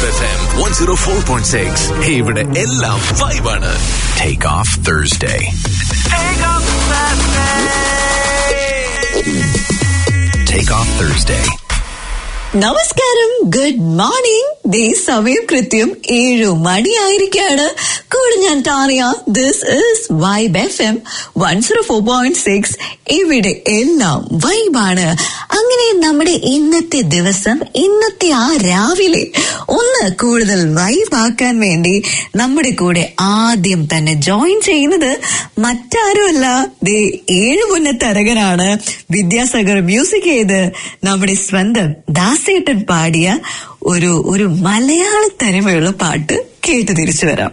F M one zero four point six ഇവിടെ എല്ലാം വൈബാണ് take off Thursday take off Thursday നമസ്കാരം good morning ദേ സമയം കൃത്യം ഏഴു മണിയായിരിക്കാണ് കൂടെ ഞാൻ Tania this is Vibe F M one zero four point six ഇവിടെ എല്ലാം വൈബാണ് അങ്ങനെ നമ്മുടെ ഇന്നത്തെ ദിവസം ഇന്നത്തെ ആ രാവിലെ ഒന്ന് കൂടുതൽ വൈബാക്കാൻ വേണ്ടി നമ്മുടെ കൂടെ ആദ്യം തന്നെ ജോയിൻ ചെയ്യുന്നത് മറ്റാരുമല്ല ദേ ഏഴു മുന്നത്തരകനാണ് വിദ്യാസാഗർ മ്യൂസിക് ചെയ്ത് നമ്മുടെ സ്വന്തം ദാസേട്ടൻ പാടിയ ഒരു ഒരു മലയാള തനിമയുള്ള പാട്ട് കേട്ട് തിരിച്ചു വരാം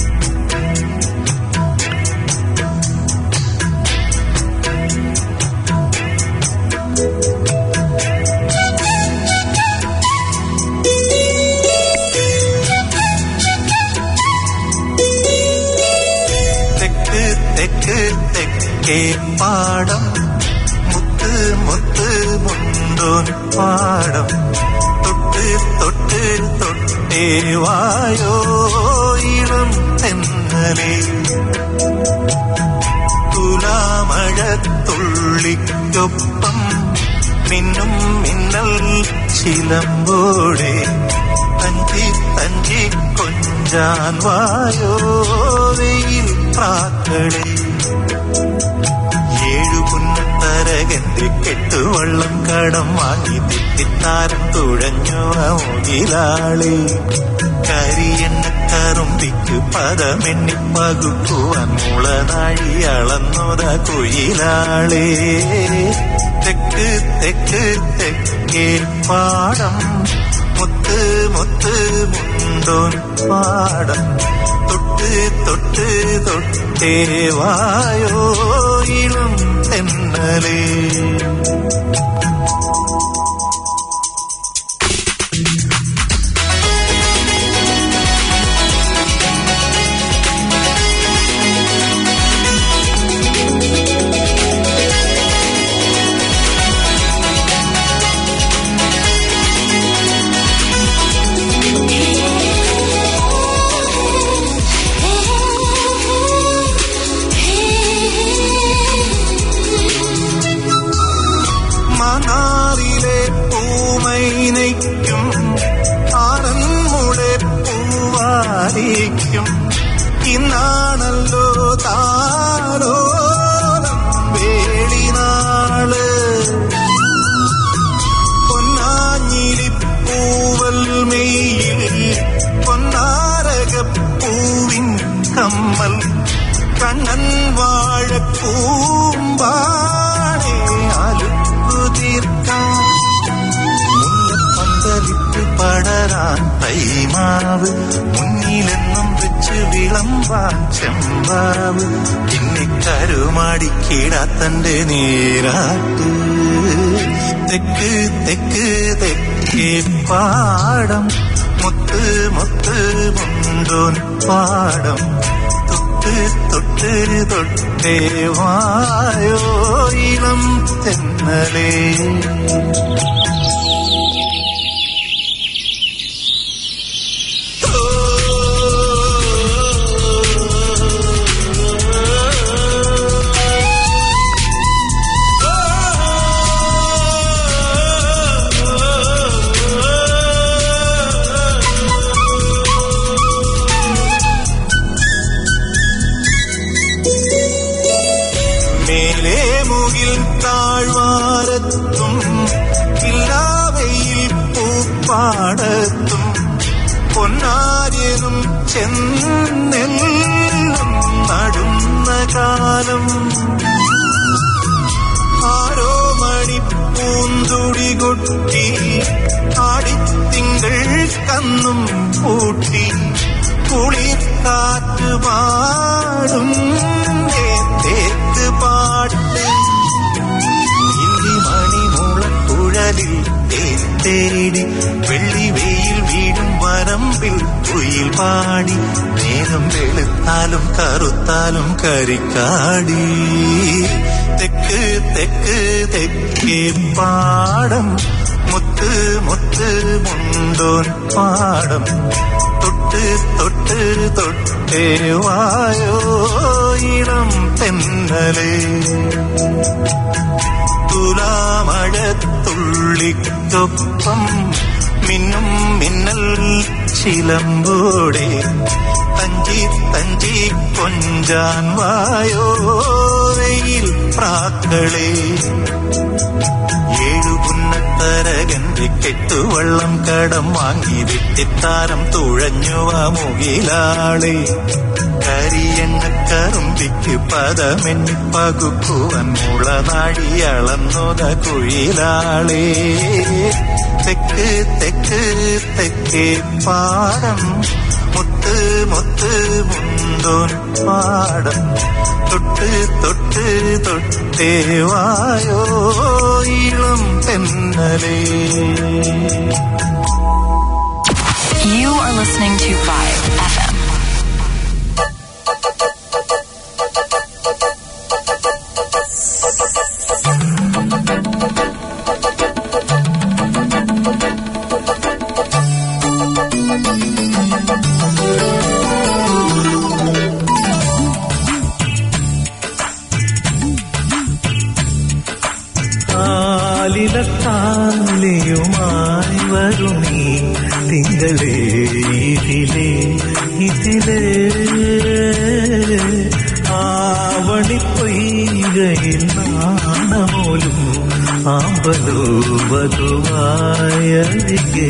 തെക്ക് തെക്ക് തെക്കേ പാടം മുത്ത് മുത്ത് മുണ്ടോൻ പാടം തൊട്ട് തൊട്ട് തൊട്ടേ വായോ ഇളം തെന്നലേ തുലാമഴത്തുള്ളിക്കൊപ്പം മിന്നും മിന്നൽ ചിലമ്പോടെ തഞ്ചി തഞ്ചി കൊഞ്ചാൻ വായോ വെയിൽ പ്രാക്കളെ ഏഴു പുന്നത്തരകന്റെ കെട്ടുവള്ളം കടം വാങ്ങി തെറ്റിത്താരം തുഴഞ്ഞു മുകിലാളെ കരിയെണ്ണ കറുമ്പിക്ക് പദമെണ്ണി പകുക്കുവാൻ മുളനാഴി അളന്നുത കുയിലാളെ തെക്ക് തെക്ക് തെക്കേ പാടം മുത്ത് മുത്ത് മുണ്ടോൻ പാടം തൊട്ട് തൊട്ട് തൊട്ടേ വായോ ഇളം തെന്നലേ മണാറിലെ പൂമൈനയ്ക്കും ആറന്മുളെ പൂവാരിക്കും ഇന്നാണല്ലോ താരോലം വേളിനാള് പൊന്നാഞ്ഞിരിപ്പൂവൽ മെയ്യിൽ പൊന്നാരകപ്പൂവിൻ കമ്മൽ കണ്ണൻ വാഴക്കൂമ്പാണേ അലുക്കു തീർക്കാം മുല്ലപ്പന്തലിട്ട് പടരാൻ തൈമാവ് മുന്നിലെന്നും വെച്ച് വിളമ്പാൻ ചെമ്പാവ് പിന്നെ കരുമാടിക്കിടാത്തന്റെ നീരാട്ട് തെക്ക് തെക്ക് തെക്കേ പാടം മുത്ത് മുത്ത് മുണ്ടോൻ പാടം തൊട്ട് തൊട്ട് തൊട്ടേ വായോ ഇളം തെന്നലേ മേലെ മുകിൽ താഴ്വാരത്തും ഇല്ലാവയിൽ പൂപ്പാടത്തും പൊന്നാര്യനും ചെന്നെല്ലും നടുന്ന കാലം ആരോ മണി പൂന്തുടി കൊട്ടി ആടിത്തിങ്കൾ കന്നും പൂട്ടി കുളിർ കാറ്റ് പാടും തേക്ക് പാട്ട് ഇന്ത്യ മണിമുളക്കുഴലിൽ തേൻ തേടി വെള്ളി വെയിൽ വീടും വരമ്പിൽ കുയിൽ പാടി നേരം വെളുത്താലും കറുത്താലും കരിക്കാടി തെക്ക് തെക്ക് തെക്കേ പാടം മുത്ത് മുത്ത് മുണ്ട പൂന്തോൻ പാടം തൊട്ട് തൊട്ട് തൊട്ടേ വായോ ഇളം തെന്നലേ തുലാമഴത്തുള്ളിക്കൊപ്പം മിന്നും മിന്നൽ ചിലമ്പോടെ തഞ്ചി തഞ്ചി കൊഞ്ചാൻ വായോ വെയിൽ പ്രാക്കളേ ഏഴു പുന്നത്തരകന്റെ കെട്ടുവള്ളം കടം വാങ്ങി വെട്ടിത്താരം തുഴഞ്ഞുവ മുകിലാളെ കരിയെണ്ണക്കറുമ്പിക്ക് പദമെന്നി പകുക്കുവൻ മുളനാഴി അളന്നുക കുഴിലാളേ തെക്ക് തെക്ക് തെക്കേ പാടം മുത്ത് മുത്ത് മുന്തോൻ പാടം തൊട്ട് തൊട്ട് തൊട്ടേ വായോ ഇളം തെന്നലേ You are listening to Vibe FM. ആലിലത്താലിയുമായി വരുമീ തിങ്കളേ ഇതിലേ ഇതിലേ ആവണിപ്പൊയ്കയിൽ നാണമോലും ആമ്പലോ വധുവായരികേ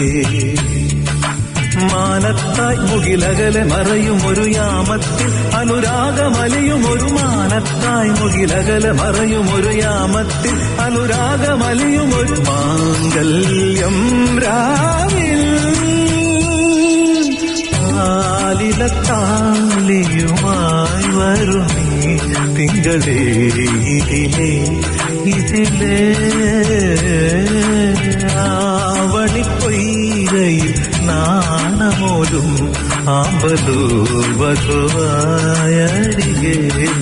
മാനത്തായി മുകിലകലെ മറയും ഒരു യാമത്തിൽ അനുരാഗമലിയും ഒരു മാനത്തായി മുകിലകലെ മറയും ഒരു യാമത്തിൽ അനുരാഗമലിയും ഒരു മാംഗല്യം രാവിൽ ആലിലത്താലിയുമായി വരുമേ തിങ്കളേ ഇതിലേ ഇതിലേ ആവണിപ്പൊയ്കയിൽ നാണമോലും ആമ്പലൂ വധുവായരികേ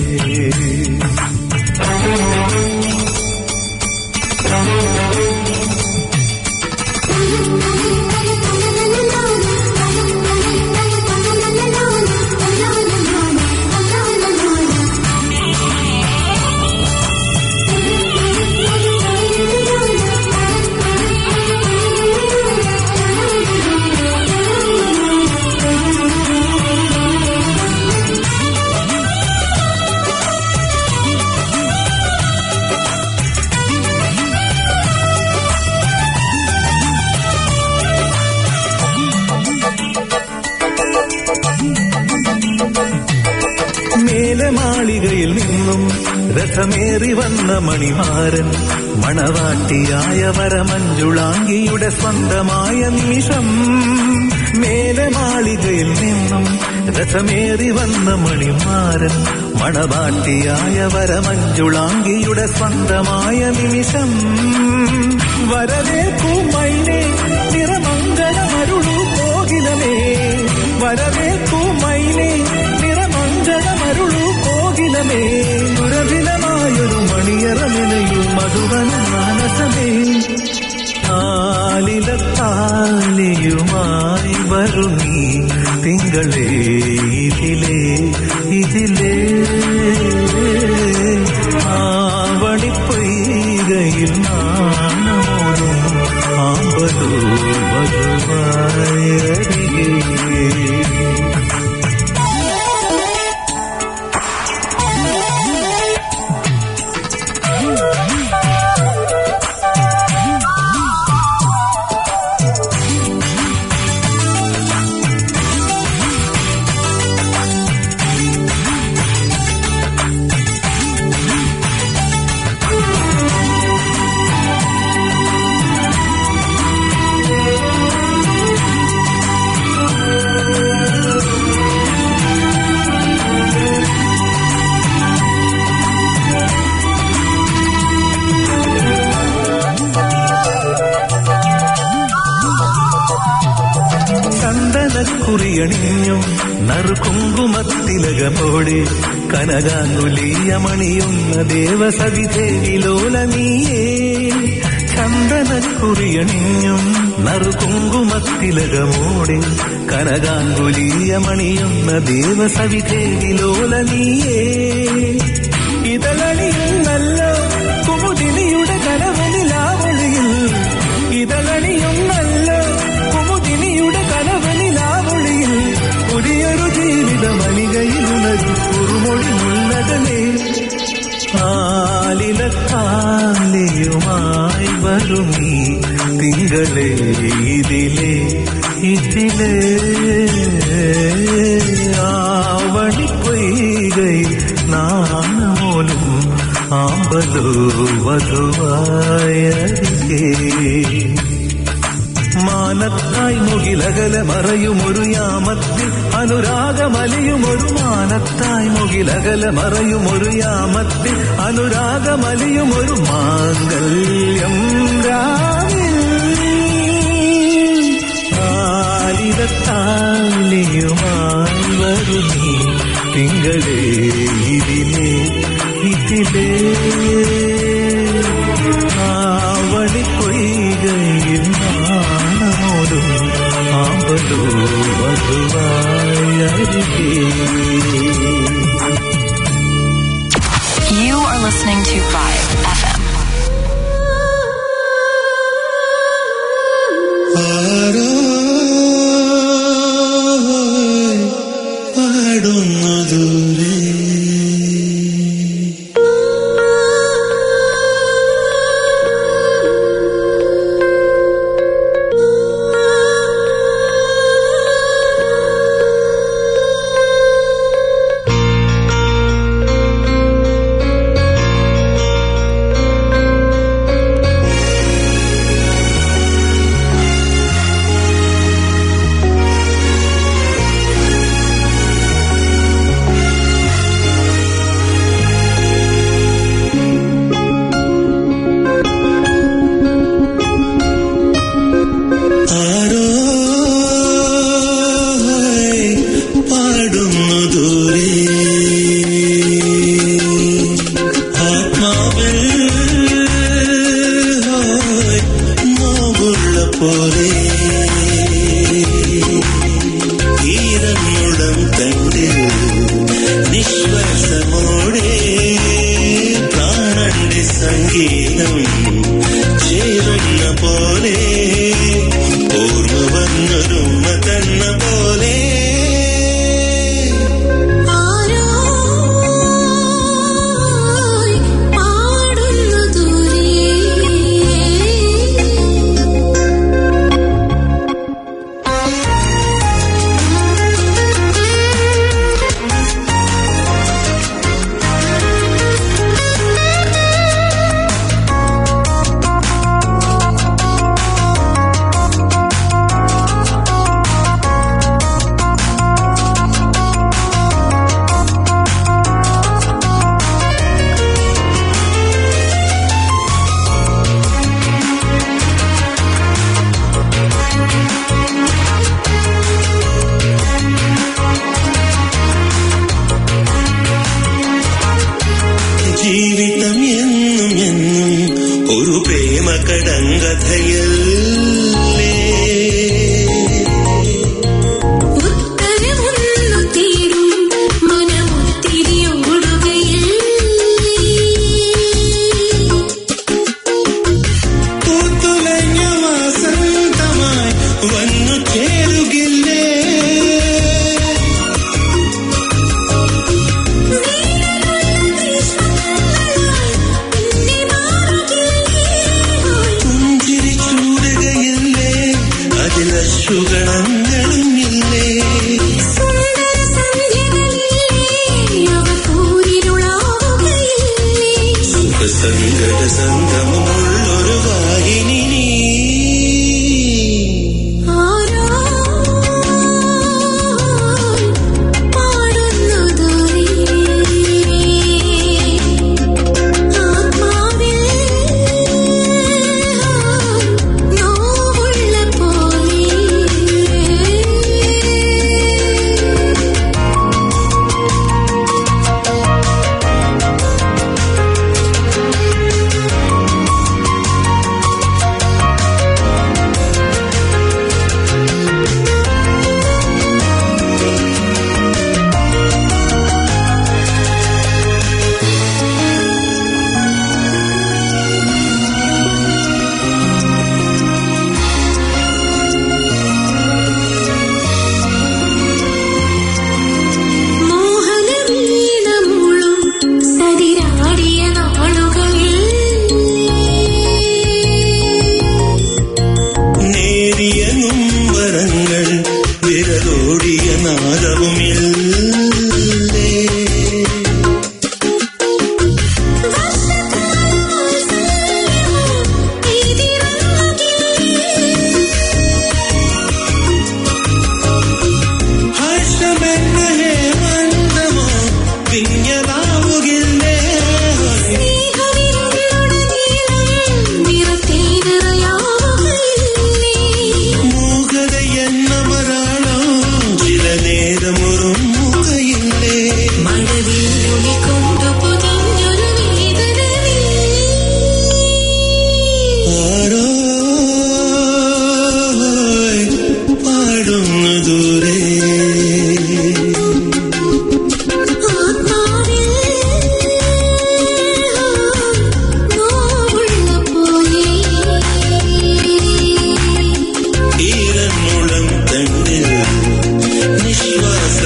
മേലെ മാളികയിൽ നിന്നും രഥമേറി വന്ന മണിമാരൻ മണവാട്ടിയായ വരമഞ്ജുളാംഗിയുടെ സ്വന്തമായ നിമിഷം മേലെ മാളികയിൽ നിന്നും രഥമേറി വന്ന മണിമാരൻ മണവാട്ടിയായ വരമഞ്ജുളാംഗിയുടെ സ്വന്തമായ നിമിഷം വരവേൽക്കൂ മൈനെ നിറമംഗളമരുളൂ കോകിലമേ വരവേൽക്കൂ മൈനെ നിറമംഗളമരുളൂ കോകിലമേ ദുരഭിലമായൊരു മണിയറമിനയും മധുവന മാനസമേ ആലിലത്താലിയുമായി വരുമീ തിങ്കളേ ഇതിലേ ഇതിലേ ആവണിപ്പൊയ്കയിൽ നാണമോടും ആമ്പലോ വധുവായരികേ ചന്ദനക്കുറിയണിഞ്ഞും നറുകുങ്കുമത്തിലകമോടെ കനകാങ്കുലീയമണിയുന്ന ദേവസവിധേവിലോല നീയേ ചന്ദനക്കുറിയണിഞ്ഞും നറുകുങ്കുമത്തിലകമോടെ കനകാങ്കുലീയമണിയുന്ന ദേവസവിധേവിലോല നീയേ ഇതളണിയുന്നല്ലോ കുമുദിനിയുടെ കനവനിലാവളിയിൽ ഇതളണിയുന്നല്ലോ കുമുദിനിയുടെ കനവനിലാവളിയിൽ പുതിയൊരു ജീവിത മണികയിൽ ഉണരും കുറുമൊഴി മുള്ളതലേ ആലിലത്താലിയുമായി വരുമീ തിങ്കളെ ഇതിലെ ഇതിലെ ആവണി പൊയ്കൈ നാണമോലും ആമ്പലോ വധുവായരികേ മാനത്തായി മുകിലകല മറയുമൊരു യാമത്തിൽ അനുരാഗമലിയുമൊരു മാനത്തായി മുകിലകല മറയുമൊരു യാമത്തിൽ അനുരാഗമലിയുമൊരു മാംഗല്യം രാവിൽ ആലിതത്താലിയുമായി വരുന്നീ തിങ്കളേ ഇതിലേ ഇതിലേ ആവണി പൊയ്കയിൽ നാണമോടും ആമ്പലോ വധുവായരികേ You are listening to Vibe FM. പാടുന്നു ദൂരെ ആരോ പാടുന്നു ദൂരെ ആത്മാവിൽ നോവുള്ള പോലെ ഈരമുടം കണ്ടിൽ നിശ്വാസമോടെ പ്രാണന്റെ സംഗീതം ചേരുന്ന പോലെ ഓർമ്മ വന്നൊരുമ്മ തന്ന പോലെ പാടുന്നു ദൂരെ ജീവിതം എന്നും എന്നും ഒരു പ്രേമ കടങ്കഥയല്ലേ ഉത്തരമൊന്നു തേടും മനമൊത്തിരി പൂത്തുലഞ്ഞ വസന്തമായി വന്നു ചേരുകില്ലേ പുഞ്ചിരി ചൂടുകയല്ലേ അതിലശുഗണങ്ങളും ഇല്ലേ സുന്ദര സന്ധ്യകളില്ലേ അവ കൂരിരുളാവുകയില്ലേ സുഖസങ്കട സംഗമമുള്ളൊരു വാഹിനി നീ. ആരോ പാടുന്നു ദൂരെ ആത്മാവിൽ നോവുള്ള പോലെ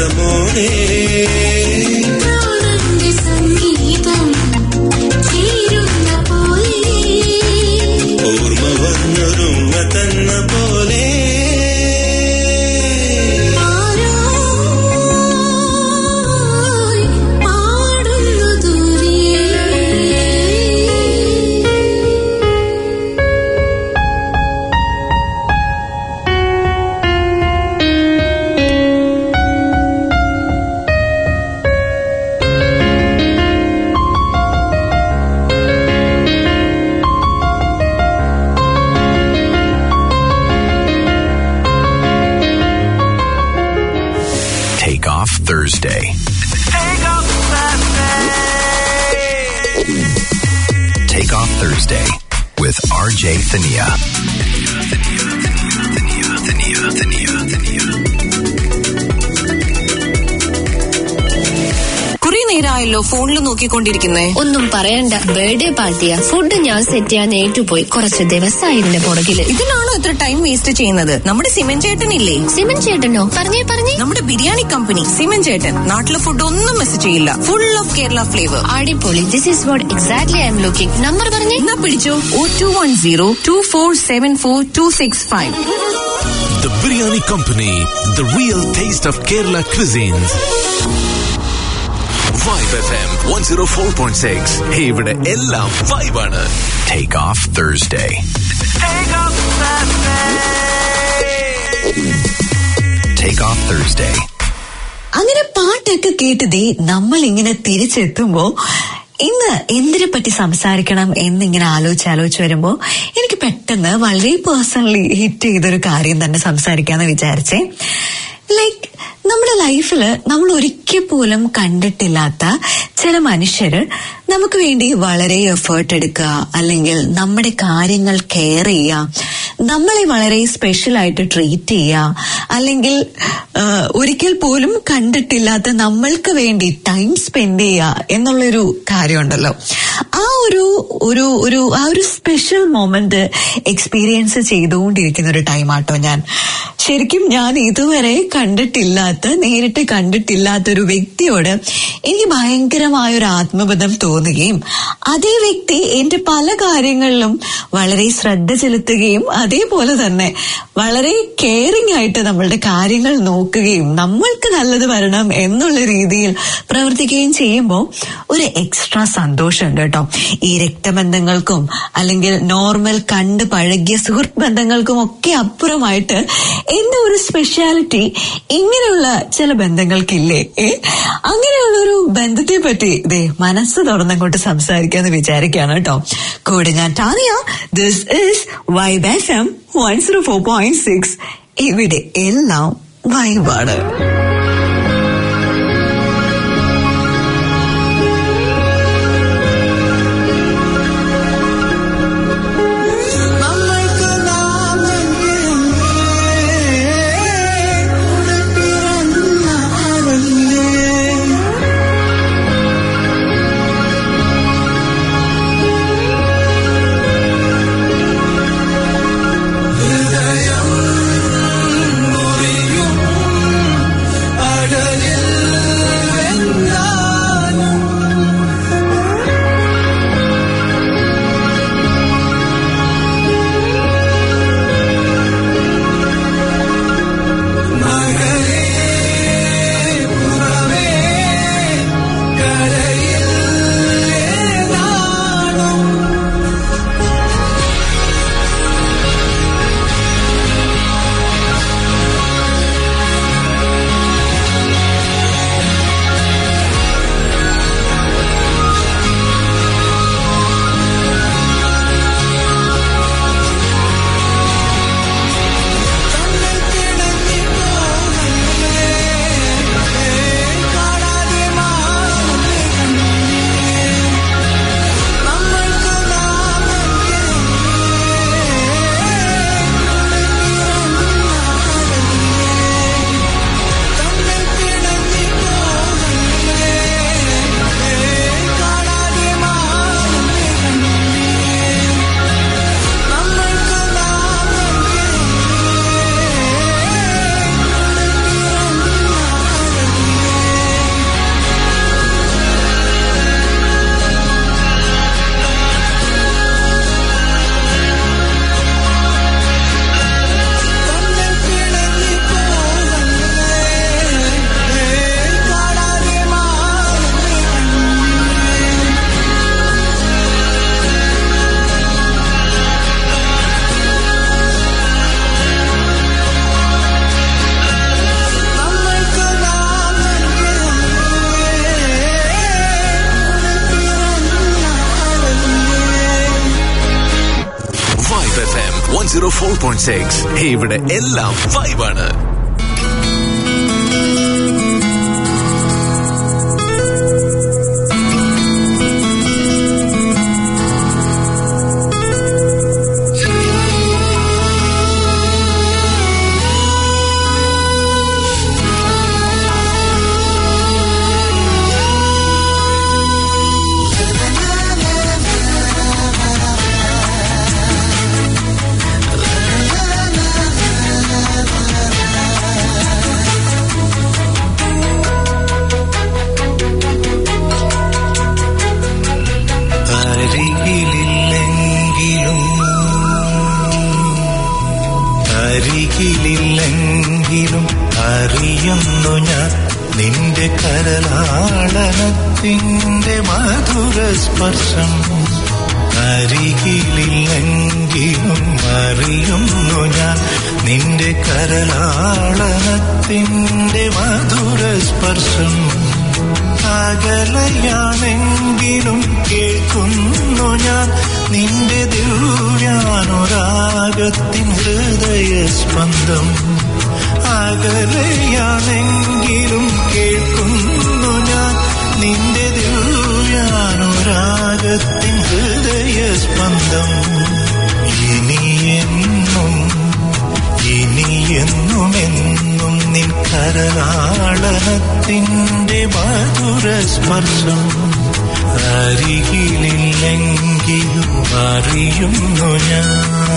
മോനെ പ്രാണന്റെ സംഗീതം ചേരുന്ന പോലെ ഓർമ്മ വന്നൊരുമ്മ തന്ന പോലെ ആരായി പാടുന്നു ദൂരെ Take off Thursday. Take off Thursday with RJ Thania. കുറെ നേരമായല്ലോ ഫോണിൽ നോക്കിക്കൊണ്ടിരിക്കുന്നേ ഒന്നും പറയണ്ട ബർത്ത്ഡേ പാർട്ടിയാ ഫുഡ് ഞാൻ സെറ്റ് ചെയ്യാൻ ഏറ്റുപോയി കുറച്ച് ദിവസമായി ഇതിന്റെ പുറകില് ഇതിനാണോ ഇത്ര ടൈം വേസ്റ്റ് ചെയ്യുന്നത് നമ്മുടെ സിമൻ ചേട്ടനില്ലേ സിമൻ ചേട്ടനോ പറഞ്ഞേ പറഞ്ഞേ നമ്മുടെ ബിരിയാണി കമ്പനി സിമൻ ചേട്ടൻ നാട്ടിലെ ഫുഡ് ഒന്നും മിസ് ചെയ്യില്ല ഫുൾ ഓഫ് കേരള ഫ്ലേവർ അടിപൊളി this is what exactly I'm looking number പറഞ്ഞേ എന്നാ പിടിച്ചോ o two one zero two four seven four two six five The Biryani Company, the real taste of Kerala cuisines. Vibe FM 104.6. Hey, ഇവിടെ എല്ലാം vibe ആണ്. Take off Thursday. Take off Thursday. അങ്ങനെ പാട്ടൊക്കെ കേട്ടതേ നമ്മൾ ഇങ്ങനെ തിരിച്ചെത്തുമ്പോ ഇന്ന് എന്തിനെ പറ്റി സംസാരിക്കണം എന്നിങ്ങനെ ആലോചിച്ച് ആലോചിച്ച് വരുമ്പോ എനിക്ക് പെട്ടെന്ന് വളരെ പേഴ്സണലി ഹിറ്റ് ചെയ്തൊരു കാര്യം തന്നെ സംസാരിക്കാന്ന് വിചാരിച്ചേ ലൈക്ക് നമ്മുടെ ലൈഫില് നമ്മൾ ഒരിക്കൽ പോലും കണ്ടിട്ടില്ലാത്ത ചില മനുഷ്യര് നമുക്ക് വേണ്ടി വളരെ എഫേർട്ട് എടുക്കുക അല്ലെങ്കിൽ നമ്മുടെ കാര്യങ്ങൾ കെയർ ചെയ്യുക നമ്മളെ വളരെ സ്പെഷ്യൽ ആയിട്ട് ട്രീറ്റ് ചെയ്യുക അല്ലെങ്കിൽ ആ, ഒരിക്കൽ പോലും കണ്ടിട്ടില്ലാത്ത നമ്മൾക്ക് വേണ്ടി ടൈം സ്പെൻഡ് ചെയ്യുക എന്നുള്ളൊരു കാര്യമുണ്ടല്ലോ ആ ഒരു ഒരു ഒരു ആ ഒരു സ്പെഷ്യൽ മൊമെന്റ് എക്സ്പീരിയൻസ് ചെയ്തുകൊണ്ടിരിക്കുന്ന ഒരു ടൈം ആട്ടോ ഞാൻ ശരിക്കും ഞാൻ ഇതുവരെ കണ്ടിട്ടില്ലാത്ത നേരിട്ട് കണ്ടിട്ടില്ലാത്ത ഒരു വ്യക്തിയോട് എനിക്ക് ഭയങ്കരമായ ഒരു ആത്മബന്ധം തോന്നുകയും അതേ വ്യക്തി എന്റെ പല കാര്യങ്ങളിലും വളരെ ശ്രദ്ധ ചെലുത്തുകയും അതേപോലെ തന്നെ വളരെ കെയറിംഗ് ആയിട്ട് നമ്മളുടെ കാര്യങ്ങൾ നോക്കുകയും നമ്മൾക്ക് നല്ലത് വരണം എന്നുള്ള രീതിയിൽ പ്രവർത്തിക്കുകയും ചെയ്യുമ്പോൾ ഒരു എക്സ്ട്രാ സന്തോഷമുണ്ട് കേട്ടോ ഈ രക്തബന്ധങ്ങൾക്കും അല്ലെങ്കിൽ നോർമൽ കണ്ട് പഴകിയ സുഹൃത്ത് ബന്ധങ്ങൾക്കും ഒക്കെ അപ്പുറമായിട്ട് എന്റെ ഒരു സ്പെഷ്യാലിറ്റി ഇങ്ങനെയുള്ള ചില ബന്ധങ്ങൾക്കില്ലേ ഏ അങ്ങനെയുള്ള ഒരു ബന്ധത്തെ പറ്റി ദേ മനസ്സ് തുറന്നങ്ങോട്ട് സംസാരിക്കാന്ന് വിചാരിക്കാണ് കേട്ടോ കൂടെ ഞാൻ Tania this is Vibe F M one zero four point six ഇവിടെ എല്ലാം വൈബാണ് നമ്മൾക്ക് നാമെങ്കിലും കൂടെ പിറന്ന ആളല്ലേ ഹൃദയം മുറിയും സീറോ ഫോർ പോയിന്റ് സിക്സ് ഇവിടെ എല്ലാം വൈബാണ് അരികിലില്ലെങ്കിലും അരികിലില്ലെങ്കിലും അറിയുന്നു ഞാൻ നിന്റെ കരലാളനത്തിൻ്റെ മധുര സ്പർശം അരികിലില്ലെങ്കിലും അറിയുന്നു ഞാൻ നിന്റെ കരലാളനത്തിൻ്റെ മധുര സ്പർശം അകലയാണെങ്കിലും കേൾക്കുന്നു ഞാൻ നിന്റെ ദിവ്യാനുരാഗത്തിൻ ഹൃദയ സ്പന്ദം അകലയാണെങ്കിലും കേൾക്കുന്നു ഞാൻ നിന്റെ ദിവ്യാനുരാഗത്തിൻ ഹൃദയ സ്പന്ദം ഇനിയെന്നും ഇനിയെന്നുമെന്നും നിൻ കരലാളനത്തിൻ്റെ മധുര സ്പർശം അരികിലില്ലെങ്കിലും അറിയുന്നു ഞാൻ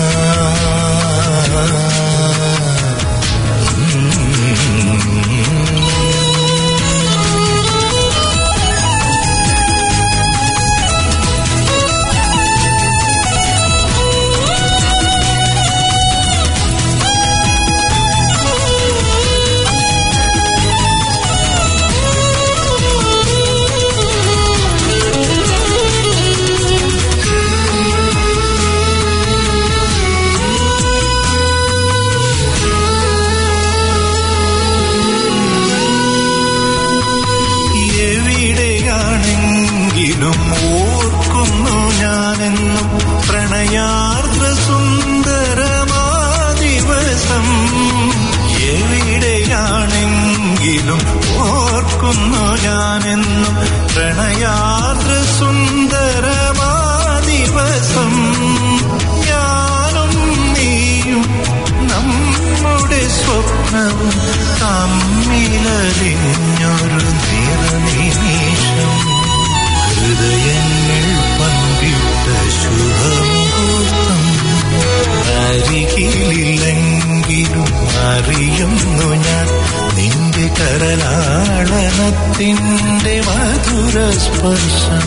എവിടെയാണെങ്കിലും ഓർക്കുന്നു ഞാനെന്നും പ്രണയാർദ്ര സുന്ദരമാ ദിവസം എവിടെയാണെങ്കിലും ഓർക്കുന്നു ഞാനെന്നും പ്രണയാർദ്ര സുന്ദരമാ ദിവസം ഞാനും നീയും നമ്മുടെ സ്വപ്നവും തമ്മിലലിഞ്ഞൊരു നിറനിമീഷം ഹൃദയങ്ങൾ പങ്കിട്ട ശുഭമുഹൂർത്തം അരികിലില്ലെങ്കിലും അറിയുന്നു ഞാൻ നിന്റെ കരലാളനത്തിൻ്റെ മധുര സ്പർശം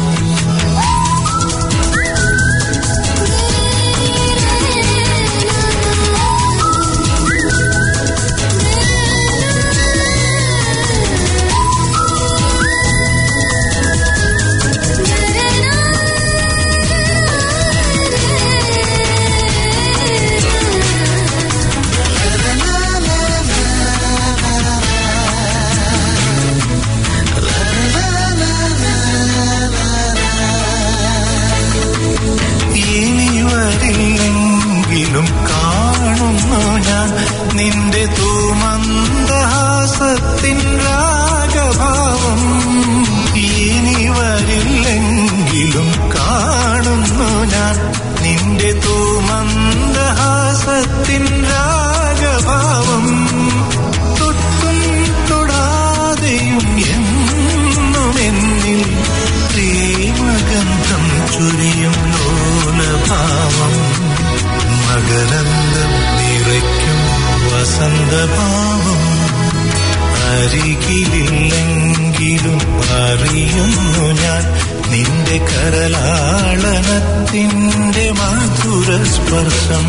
ഇനി വരില്ലെങ്കിലും കാണുന്നു ഞാൻ നിന്റെ തൂമന്ദഹാസത്തിൻ രാഗഭാവം ഇനി വരില്ലെങ്കിലും കാണുന്നു ഞാൻ നിന്റെ തൂമന്ദഹാസത്തിൻ രാഗഭാവം തൊട്ടും തൊടാതെയും എന്നും എന്നിൽ പ്രേമഗന്ധം ചുരിയും ലോലഭാവം മകരന്തം നിറയ്ക്കും വസന്തഭാവം അരികിലില്ലെങ്കിലും അറിയുന്നു ഞാൻ നിന്റെ കരലാളനത്തിൻ്റെ മധുര സ്പർശം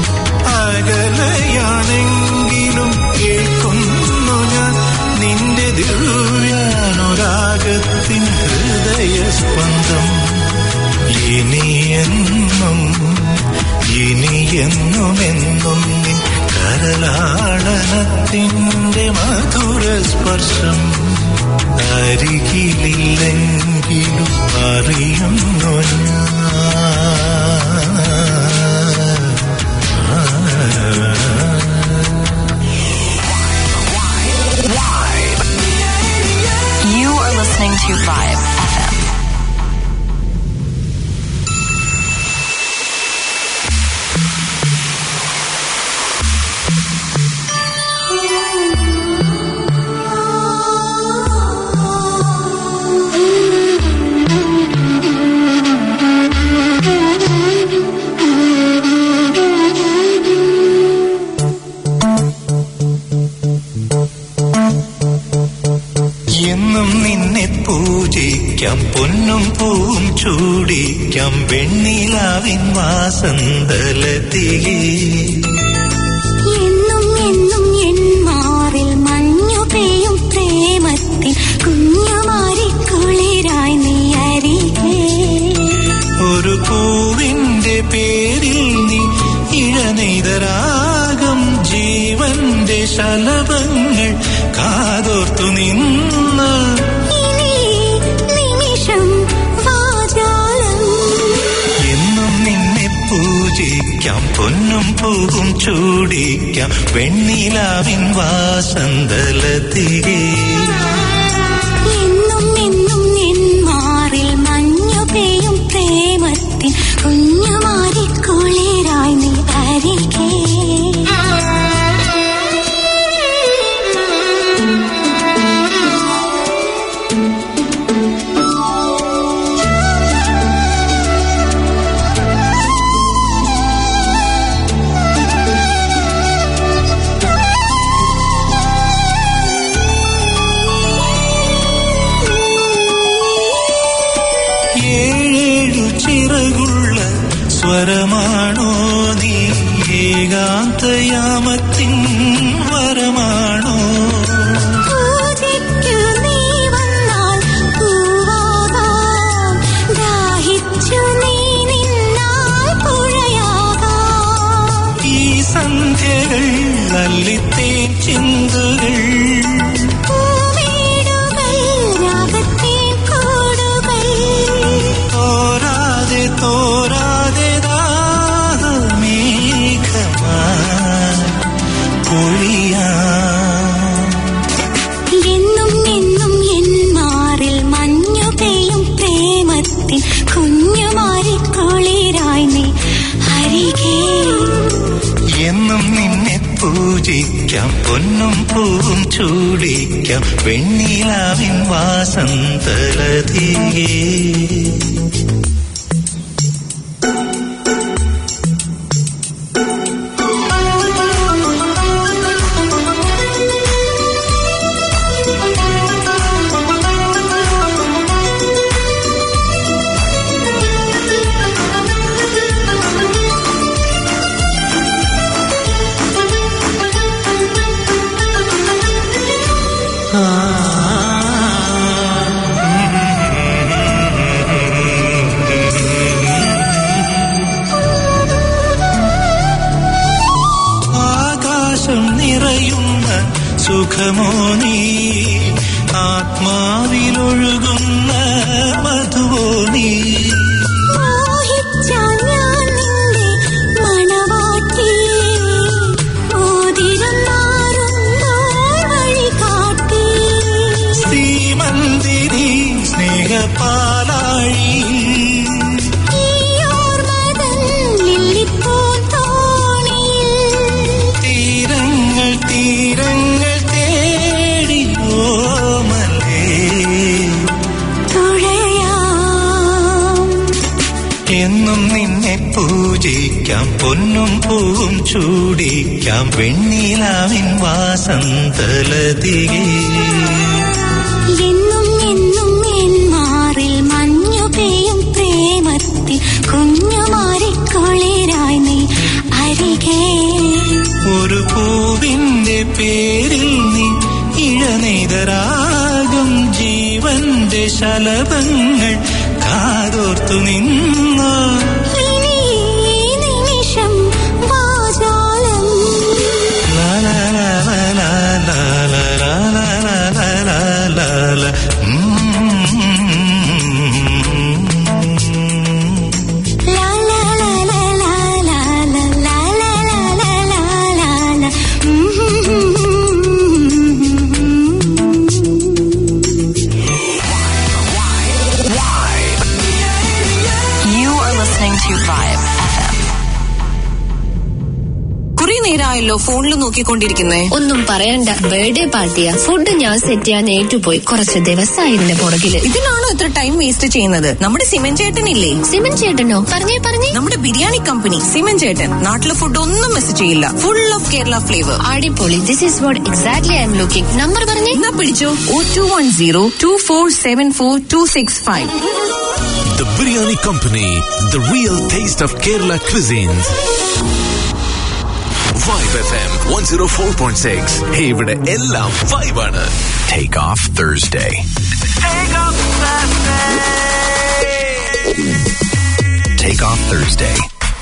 അകലയാണെങ്കിലും കേൾക്കുന്നു ഞാൻ നിന്റെ ദിവ്യാനുരാഗത്തിൻ ഹൃദയ സ്പന്ദം ഇനിയെന്നും ഇനിയെന്നുമെന്നും നിൻ കരലാളനത്തിൻ്റെ മധുര സ്പർശം അരികിലില്ലെങ്കിലും അറിയുന്നു ഞാൻ Vibe FM. എന്നും നിന്നെ പൂജിക്കാം പൊന്നും പൂവും ചൂടിക്കാം വെണ്ണിലാവിൻ വാസന്തലത്തിലേ എന്നും എന്നും എൻ മാറിൽ മഞ്ഞു പെയ്യും പ്രേമത്തിൽ കുഞ്ഞുമാരി കുളിരായി നീ അരികെ ഒരു പൂവിന്റെ പേരിൽ നീ ഇഴനെയ്തരാഗം ജീവന്റെ ശലഭങ്ങൾ കാതോർത്തു നിന്ന് ഇനി നിമിഷം വാചാലം എന്നും നിന്നെ പൂജിക്കാം പൊന്നും പൂവും ചൂടിക്കാം വെണ്ണിലാവിൻ വാസന്തലത്തിലേ എന്നും എന്നും എൻ മാറിൽ മഞ്ഞു പെയ്യും പ്രേമത്തിൽ കുഞ്ഞുമാരി കുളിരായി നീ അരികെ ഏഴേഴു ചിറകുള്ള സ്വരമാണോ നീ ഏകാന്തയാമത്തിൻ വരമാണോ പൂജയ്ക്കു നീ വന്നാൽ പൂവാകാം ദാഹിച്ചു നീ നിന്നാൽ പുഴയാകാം ഈ സന്ധ്യകൾ അല്ലിത്തേൻ ചിന്തുകൾ പൂമേടുകൾ രാഗത്തേൻ കൂടുകൾ തോരാതെ തോരാതെ ദാഹമേഘമായി പൊഴിയാം എന്നും എന്നും എൻ മാറിൽ മഞ്ഞു പെയ്യും പ്രേമത്തിൽ കുഞ്ഞുമാരി കുളിരായി നീ അരികെ എന്നും നിന്നെ പൂജിക്കാം പൊന്നും പൂവും ചൂടിക്കാം വെണ്ണിലാവിൻ വാസന്തലതിയേ ആകാശം നിറയുന്ന സുഖമോ നീ ആത്മാവിലൊഴുകുന്ന മധുവോ നീ മോഹിച്ചാൽ ഞാൻ നിന്റെ മണവാട്ടി മോതിരം മാറുന്നോർ വഴികാട്ടി ശ്രീമന്ദിരി സ്നേഹപാലാഴി ഈ ഓർമ്മതൻ ലില്ലിപ്പൂന്തോണിയിൽ തീരങ്ങൾ തീരങ്ങൾ തേടി ഓമലേ തുഴയാം എന്നും നിന്നെ പൂജിക്കാം പൊന്നും പൂവും ചൂടിക്കാം വെണ്ണിലാവിൻ വാസന്തലതികേ എന്നും എന്നും എൻ മാറിൽ മഞ്ഞു പെയ്യും പ്രേമത്തിൽ കുഞ്ഞുമാരി കുളിരായി നീ അരികെ ഒരു പൂവിന്റെ പേരിൽ നീ ഇഴനെയ്തരാകും ജീവന്റെ ശലഭങ്ങൾ കാതോർത്തു നിന്നോ ഇനി ഈ നിമിഷം വാചാലം ലാ ലാ ലാ ലാ ലാ ലാ ലാ ലാ ലാ ലാ ലാ ലാ ലാ. ഉം. ലാ ലാ ലാ ലാ ലാ ലാ ലാ ലാ ലാ ലാ ലാ ലാ ലാ. ഉം. ആണല്ലോ ഫോണിൽ നോക്കിക്കൊണ്ടിരിക്കുന്നേ ഒന്നും പറയണ്ട ബർത്ത്ഡേ പാർട്ടിയാ ഫുഡ് ഞാൻ സെറ്റ് ചെയ്യാൻ ഏറ്റുപോയി കുറച്ച് ദിവസമായി ഇതിന്റെ പുറകില് ഇതിനാണോ ഇത്ര ടൈം വേസ്റ്റ് ചെയ്യുന്നത് നമ്മുടെ സിമൻ ചേട്ടനില്ലേ സിമൻ ചേട്ടനോ പറഞ്ഞേ പറഞ്ഞേ നമ്മുടെ ബിരിയാണി കമ്പനി സിമൻ ചേട്ടൻ നാട്ടിലെ ഫുഡ് ഒന്നും മിസ് ചെയ്യില്ല ഫുൾ ഓഫ് കേരള ഫ്ലേവർ അടിപൊളി this is what exactly I'm looking number പറഞ്ഞേ എന്നാ പിടിച്ചോ o two one zero two four seven four two six five The Biryani Company, the real taste of Kerala cuisines. Vibe FM 104.6. Hey, ഇവിടെ എല്ലാം vibe ആണ്. Take off Thursday. Take off Thursday.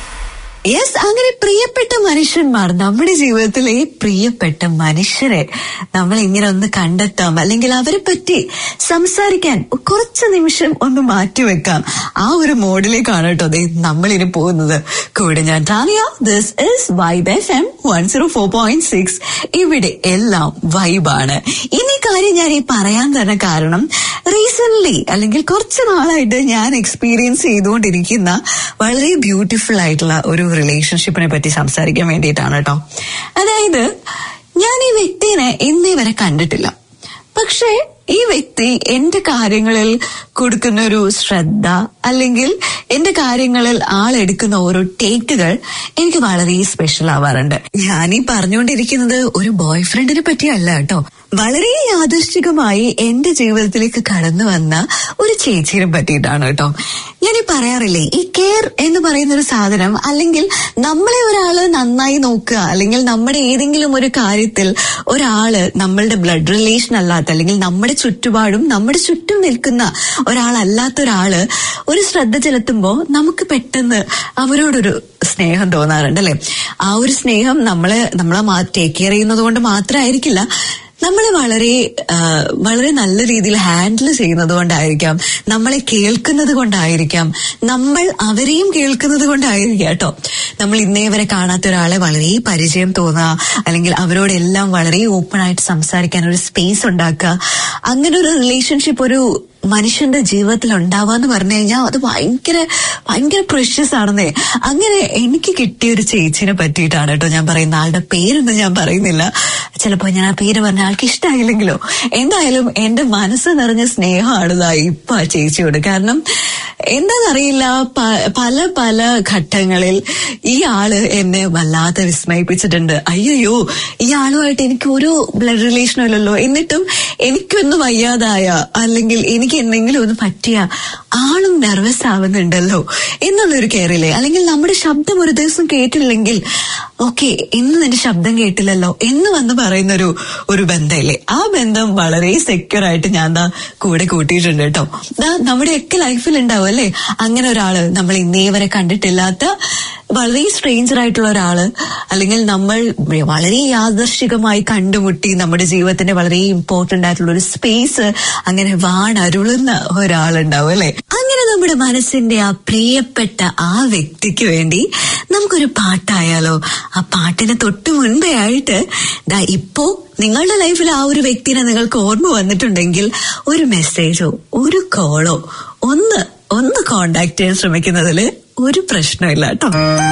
Yes അങ്ങനെ പ്രിയപ്പെട്ട മനുഷ്യന്മാർ നമ്മുടെ ജീവിതത്തിലെ പ്രിയപ്പെട്ട മനുഷ്യരെ നമ്മൾ ഇങ്ങനെ ഒന്ന് കണ്ടെത്താം അല്ലെങ്കിൽ അവരെ പറ്റി സംസാരിക്കാൻ കുറച്ച് നിമിഷം ഒന്ന് മാറ്റിവെക്കാം ആ ഒരു മോഡിലേക്കാണ് കേട്ടോ ദേ നമ്മളിനി പോകുന്നത് കൂടെ ഞാൻ Tania this is Vibe F M one zero four point six ഇവിടെ എല്ലാം വൈബാണ് ഇനി കാര്യം ഞാൻ ഈ പറയാൻ തന്നെ കാരണം റീസെന്റ് അല്ലെങ്കിൽ കുറച്ച് നാളായിട്ട് ഞാൻ എക്സ്പീരിയൻസ് ചെയ്തുകൊണ്ടിരിക്കുന്ന വളരെ ബ്യൂട്ടിഫുൾ ആയിട്ടുള്ള ഒരു റിലേഷൻഷിപ്പിനെ പറ്റി സംസാരിക്കാൻ വേണ്ടിയിട്ടാണ് കേട്ടോ അതായത് ഞാൻ ഈ വ്യക്തിനെ ഇന്നേ വരെ കണ്ടിട്ടില്ല പക്ഷേ ഈ വ്യക്തി എന്റെ കാര്യങ്ങളിൽ കൊടുക്കുന്ന ഒരു ശ്രദ്ധ അല്ലെങ്കിൽ എന്റെ കാര്യങ്ങളിൽ ആളെടുക്കുന്ന ഓരോ ടേക്കുകൾ എനിക്ക് വളരെ സ്പെഷ്യൽ ആവാറുണ്ട് ഞാൻ ഈ പറഞ്ഞുകൊണ്ടിരിക്കുന്നത് ഒരു ബോയ് ഫ്രണ്ടിനെ പറ്റിയല്ല കേട്ടോ വളരെ യാദൃശ്ചികമായി എന്റെ ജീവിതത്തിലേക്ക് കടന്നു വന്ന ഒരു ചേച്ചിയെ പറ്റിയിട്ടാണ് കേട്ടോ ഞാൻ ഈ പറയാറില്ലേ ഈ കെയർ എന്ന് പറയുന്ന ഒരു സാധനം അല്ലെങ്കിൽ നമ്മളെ ഒരാള് നന്നായി നോക്കുക അല്ലെങ്കിൽ നമ്മുടെ ഏതെങ്കിലും ഒരു കാര്യത്തിൽ ഒരാള് നമ്മളുടെ ബ്ലഡ് റിലേഷൻ അല്ലാത്ത അല്ലെങ്കിൽ നമ്മുടെ ചുറ്റുപാടും നമ്മുടെ ചുറ്റും നിൽക്കുന്ന ഒരാളല്ലാത്ത ഒരാള് ഒരു ശ്രദ്ധ ചെലുത്തുമ്പോ നമുക്ക് പെട്ടെന്ന് അവരോടൊരു സ്നേഹം തോന്നാറുണ്ട് അല്ലെ ആ ഒരു സ്നേഹം നമ്മളെ നമ്മളെ ടേക്ക് കെയർ ചെയ്യുന്നത് കൊണ്ട് മാത്രമായിരിക്കില്ല നമ്മളെ വളരെ ആ, വളരെ നല്ല രീതിയിൽ ഹാൻഡിൽ ചെയ്യുന്നത് കൊണ്ടായിരിക്കാം നമ്മളെ കേൾക്കുന്നത് കൊണ്ടായിരിക്കാം നമ്മൾ അവരെയും കേൾക്കുന്നത് കൊണ്ടായിരിക്കാം കേട്ടോ നമ്മൾ ഇന്നേ വരെ കാണാത്ത ഒരാളെ വളരെ പരിചയം തോന്നുക അല്ലെങ്കിൽ അവരോടെല്ലാം വളരെ ഓപ്പൺ ആയിട്ട് സംസാരിക്കാൻ ഒരു സ്പേസ് ഉണ്ടാക്കുക അങ്ങനെ ഒരു റിലേഷൻഷിപ്പ് ഒരു മനുഷ്യന്റെ ജീവിതത്തിൽ ഉണ്ടാവാന്ന് പറഞ്ഞു കഴിഞ്ഞാൽ അത് ഭയങ്കര ഭയങ്കര പ്രഷ്യസ് ആണെന്നേ അങ്ങനെ എനിക്ക് കിട്ടിയ ഒരു ചേച്ചിനെ പറ്റിയിട്ടാണ് കേട്ടോ ഞാൻ പറയുന്ന ആളുടെ പേരൊന്നും ഞാൻ പറയുന്നില്ല ചിലപ്പോ ഞാൻ ആ പേര് പറഞ്ഞ ആൾക്ക് ഇഷ്ടമായില്ലെങ്കിലോ എന്തായാലും എന്റെ മനസ്സ് നിറഞ്ഞ സ്നേഹമാണ് ഇതാ ഇപ്പൊ ആ ചേച്ചിയോട് കാരണം എന്താണെന്നറിയില്ല പ- പല പല ഘട്ടങ്ങളിൽ ഈ ആള് എന്നെ വല്ലാതെ വിസ്മയിപ്പിച്ചിട്ടുണ്ട് അയ്യോ ഈ ആളുമായിട്ട് എനിക്ക് ഒരു ബ്ലഡ് റിലേഷനും ഇല്ലല്ലോ എന്നിട്ടും എനിക്കൊന്ന് വയ്യാതായ അല്ലെങ്കിൽ എനിക്ക് എന്തെങ്കിലും ഒന്ന് പറ്റിയ ആളും നെർവസ് ആവുന്നുണ്ടല്ലോ എന്നുള്ളൊരു കെയറില്ലേ അല്ലെങ്കിൽ നമ്മുടെ ശബ്ദം ഒരു ദിവസം കേട്ടില്ലെങ്കിൽ ഓക്കെ ഇന്ന് നിന്റെ ശബ്ദം കേട്ടില്ലല്ലോ എന്ന് വന്ന് പറയുന്ന ഒരു ഒരു ബന്ധമില്ലേ ആ ബന്ധം വളരെ സെക്യൂർ ആയിട്ട് ഞാൻ ദാ കൂടെ കൂട്ടിയിട്ടുണ്ട് കേട്ടോ ദാ നമ്മുടെയൊക്കെ ലൈഫിൽ ഉണ്ടാവും അല്ലേ അങ്ങനെ ഒരാള് നമ്മൾ ഇന്നേ വരെ കണ്ടിട്ടില്ലാത്ത വളരെ സ്ട്രേഞ്ചർ ആയിട്ടുള്ള ഒരാള് അല്ലെങ്കിൽ നമ്മൾ വളരെ യാദർശികമായി കണ്ടുമുട്ടി നമ്മുടെ ജീവിതത്തിന്റെ വളരെ ഇമ്പോർട്ടന്റ് ആയിട്ടുള്ള ഒരു സ്പേസ് അങ്ങനെ വാണരുളുന്ന ഒരാളുണ്ടാവും അല്ലെ അങ്ങനെ നമ്മുടെ മനസ്സിന്റെ ആ പ്രിയപ്പെട്ട ആ വ്യക്തിക്ക് വേണ്ടി നമുക്കൊരു പാട്ടായാലോ ആ പാട്ടിന് തൊട്ട് മുൻപേ ആയിട്ട് ദാ ഇപ്പോ നിങ്ങളുടെ ലൈഫിൽ ആ ഒരു വ്യക്തിനെ നിങ്ങൾക്ക് ഓർമ്മ വന്നിട്ടുണ്ടെങ്കിൽ ഒരു മെസ്സേജോ ഒരു കോളോ ഒന്ന് ഒന്ന് കോണ്ടാക്ട് ചെയ്യാൻ ശ്രമിക്കുന്നതിൽ ഒരു പ്രശ്നമില്ല കേട്ടോ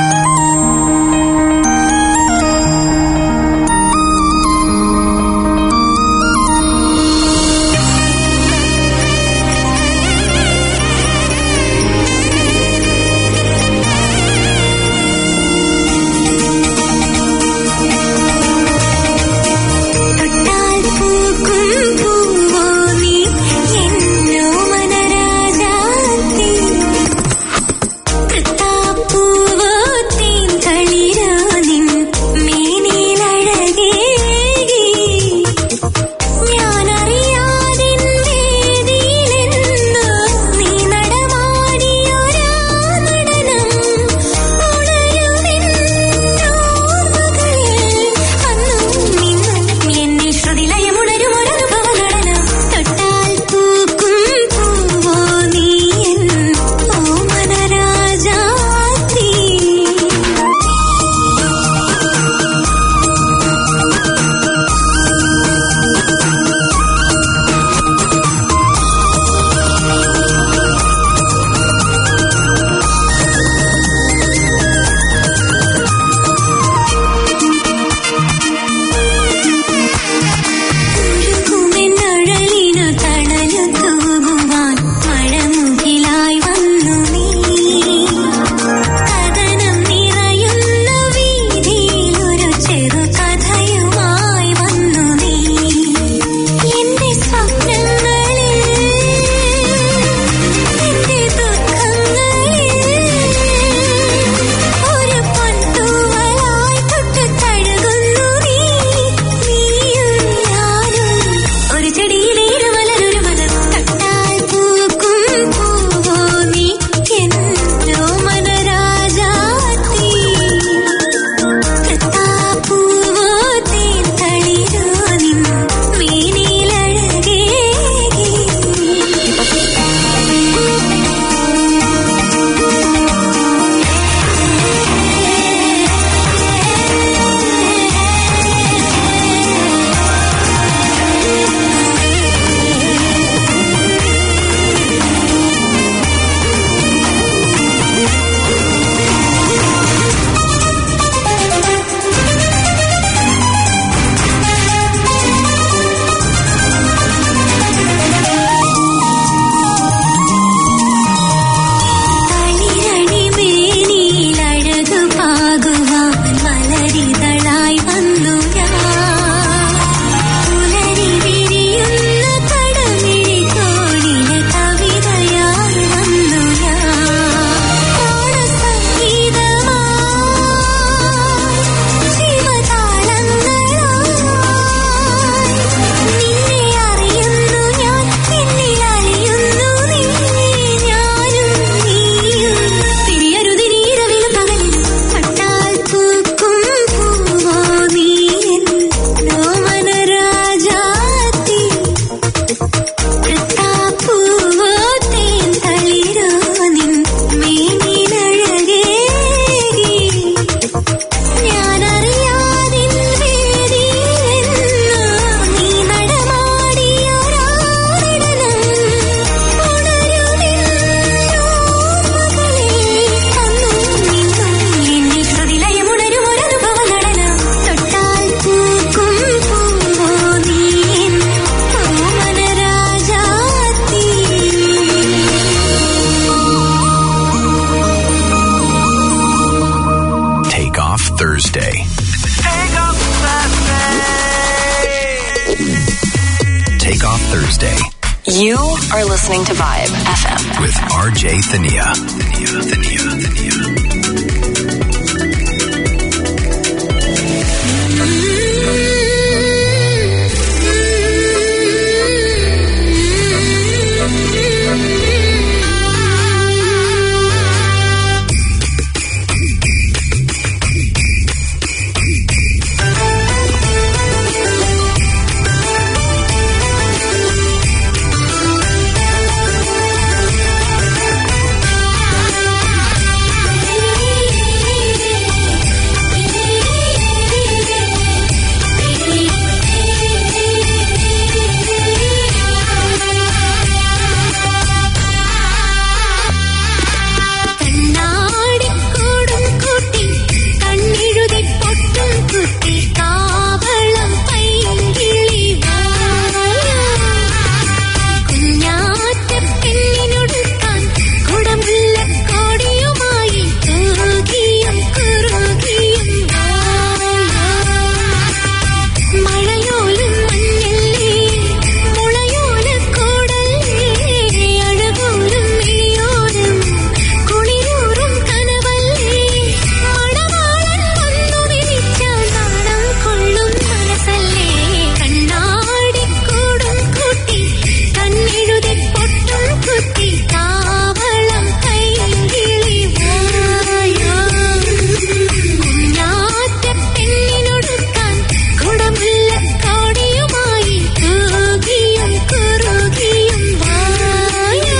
തൊട്ടാൽ പൂക്കും പൂവോ നീ എന്നോ മനരാജാത്തി തൃത്താപ്പൂവോ തേൻ Thursday You are listening to Vibe FM. with RJ Thania. Thania, Thania, Thania. കണ്ണാടിക്കൂടും കൂട്ടി കണ്ണെഴുതി പൊട്ടും കുത്തി കാവളം പൈങ്കിളി കുഞ്ഞാറ്റ പെണ്ണിനൊടുക്കാൻ കുടമുള്ള കോടിയുമായി തൂകിയും കുറുകിയും മഴയോലും മഞ്ഞല്ലേ മുളയോല കൂടല്ലേ അഴകോലും മിഴിയോലും കുളിരൂറും കനവല്ലേ മണവാളൻ വന്നു വിളിച്ചാൽ നാണം കൊള്ളും മനസ്സല്ലേ കണ്ണാടിക്കൂടും കൂട്ടി കണ്ണെഴുതി പൊട്ടും കുത്തി കാവളം കൈകിളി കുഞ്ഞാറ്റ പെണ്ണിനൊടുക്കാൻ കുടമുള്ള കോടിയുമായി തൂകിയും കുറുകിയും വായാ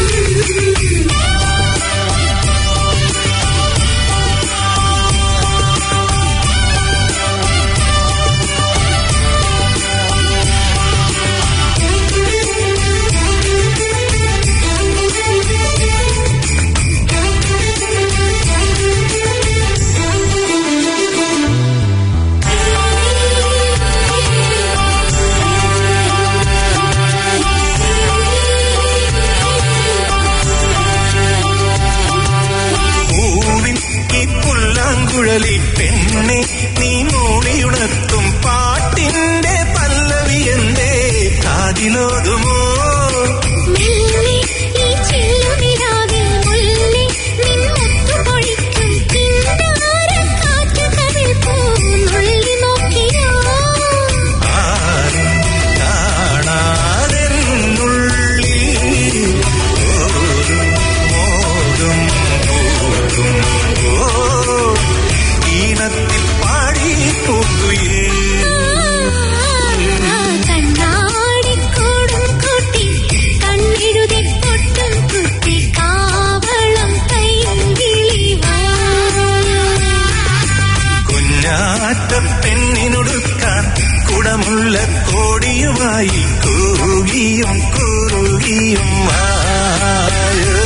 പൂവിൻ ഈ പുല്ലാങ്കുഴലി പെണ്ണെ നീ മൂളിയുണർത്തും പാട്ടിന്റെ പല്ലവി എന്തേ കാതിലോതുമോ മെല്ലെ ഈ ചെല്ലുനിലാവിൽ മുല്ലേ നിൻ മുത്തു പൊഴിക്കും കിന്നാരക്കാറ്റ് കവിൾ പൂന്നുള്ളി നോക്കിയോ ആരും കാണാതെന്നുള്ളിൽ ഒരു മോഹം പൂക്കും ഓ ഈണത്തിൽ പാടി പൂക്കുയിൽ കണ്ണാടിക്കൂടും കൂട്ടി കണ്ണെഴുതി പൊട്ടും കുത്തി കാവളം കൈകിളി കുഞ്ഞാറ്റ പെണ്ണിനൊടുക്കാൻ കുടമുള്ള കോടിയുമായി കൂകിയും കുറുകിയും ആയോ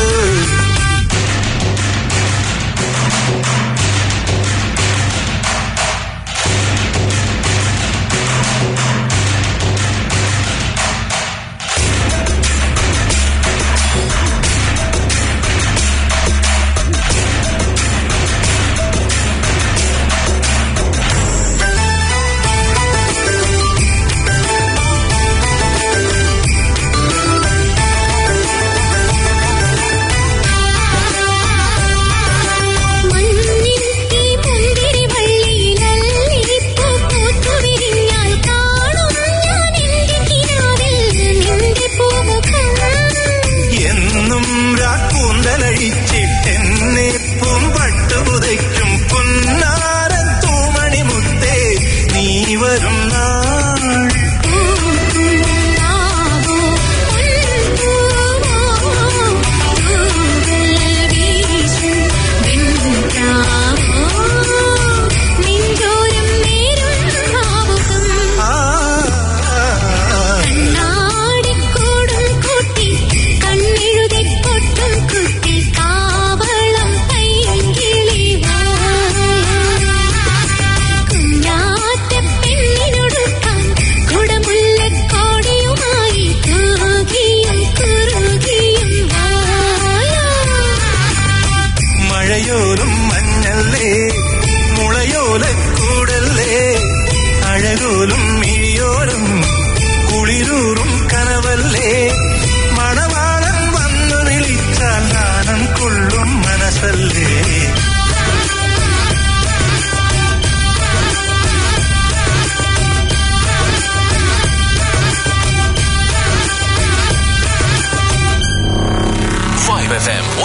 ആ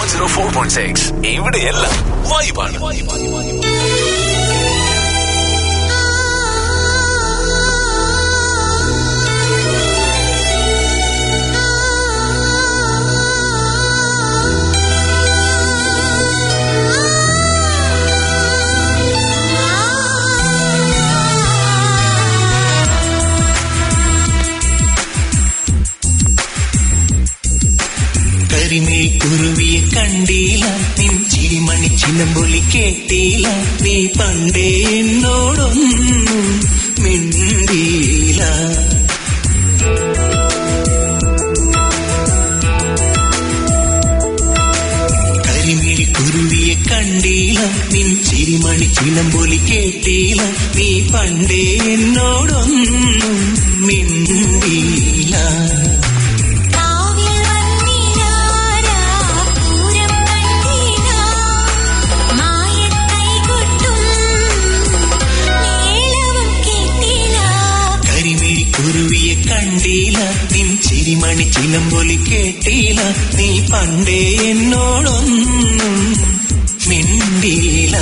one zero four point six ഇവിടെയെല്ലാം വൈബാണ് കരിമിഴി കുരുവിയെ കണ്ടീല നിൻ ചിരിമണി ചിലമ്പൊലി കേട്ടീല നീ പണ്ടേ എന്നോടൊന്നും മിണ്ടീല കരിമിഴി കുരുവിയെ കണ്ടീല നിൻ ചിരിമണി ചിലമ്പൊലി കേട്ടീല നീ പണ്ടേ എന്നോടൊന്നും മിണ്ടീല കാവിൽ വന്നിനാരാ പൂരം കണ്ടീനാ മായക്കൈ കൊട്ടും മേളവും കേട്ടീനാ കരിമിഴി കുരുവിയെ കണ്ടീല നിൻ ചിരിമണി ചിലമ്പൊലി കേട്ടീല നീ പണ്ടേ എന്നോടൊന്നും മിണ്ടീല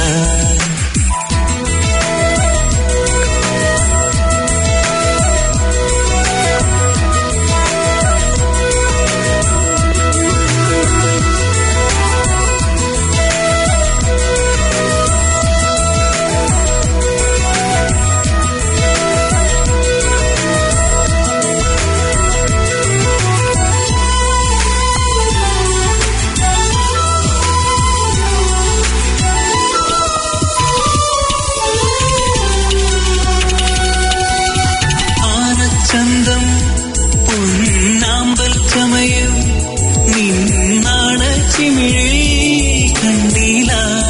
ആനച്ചന്തം പൊന്നാമ്പൽ ചമയം നിന്നാണ ചിമിഴിൽ കണ്ടീല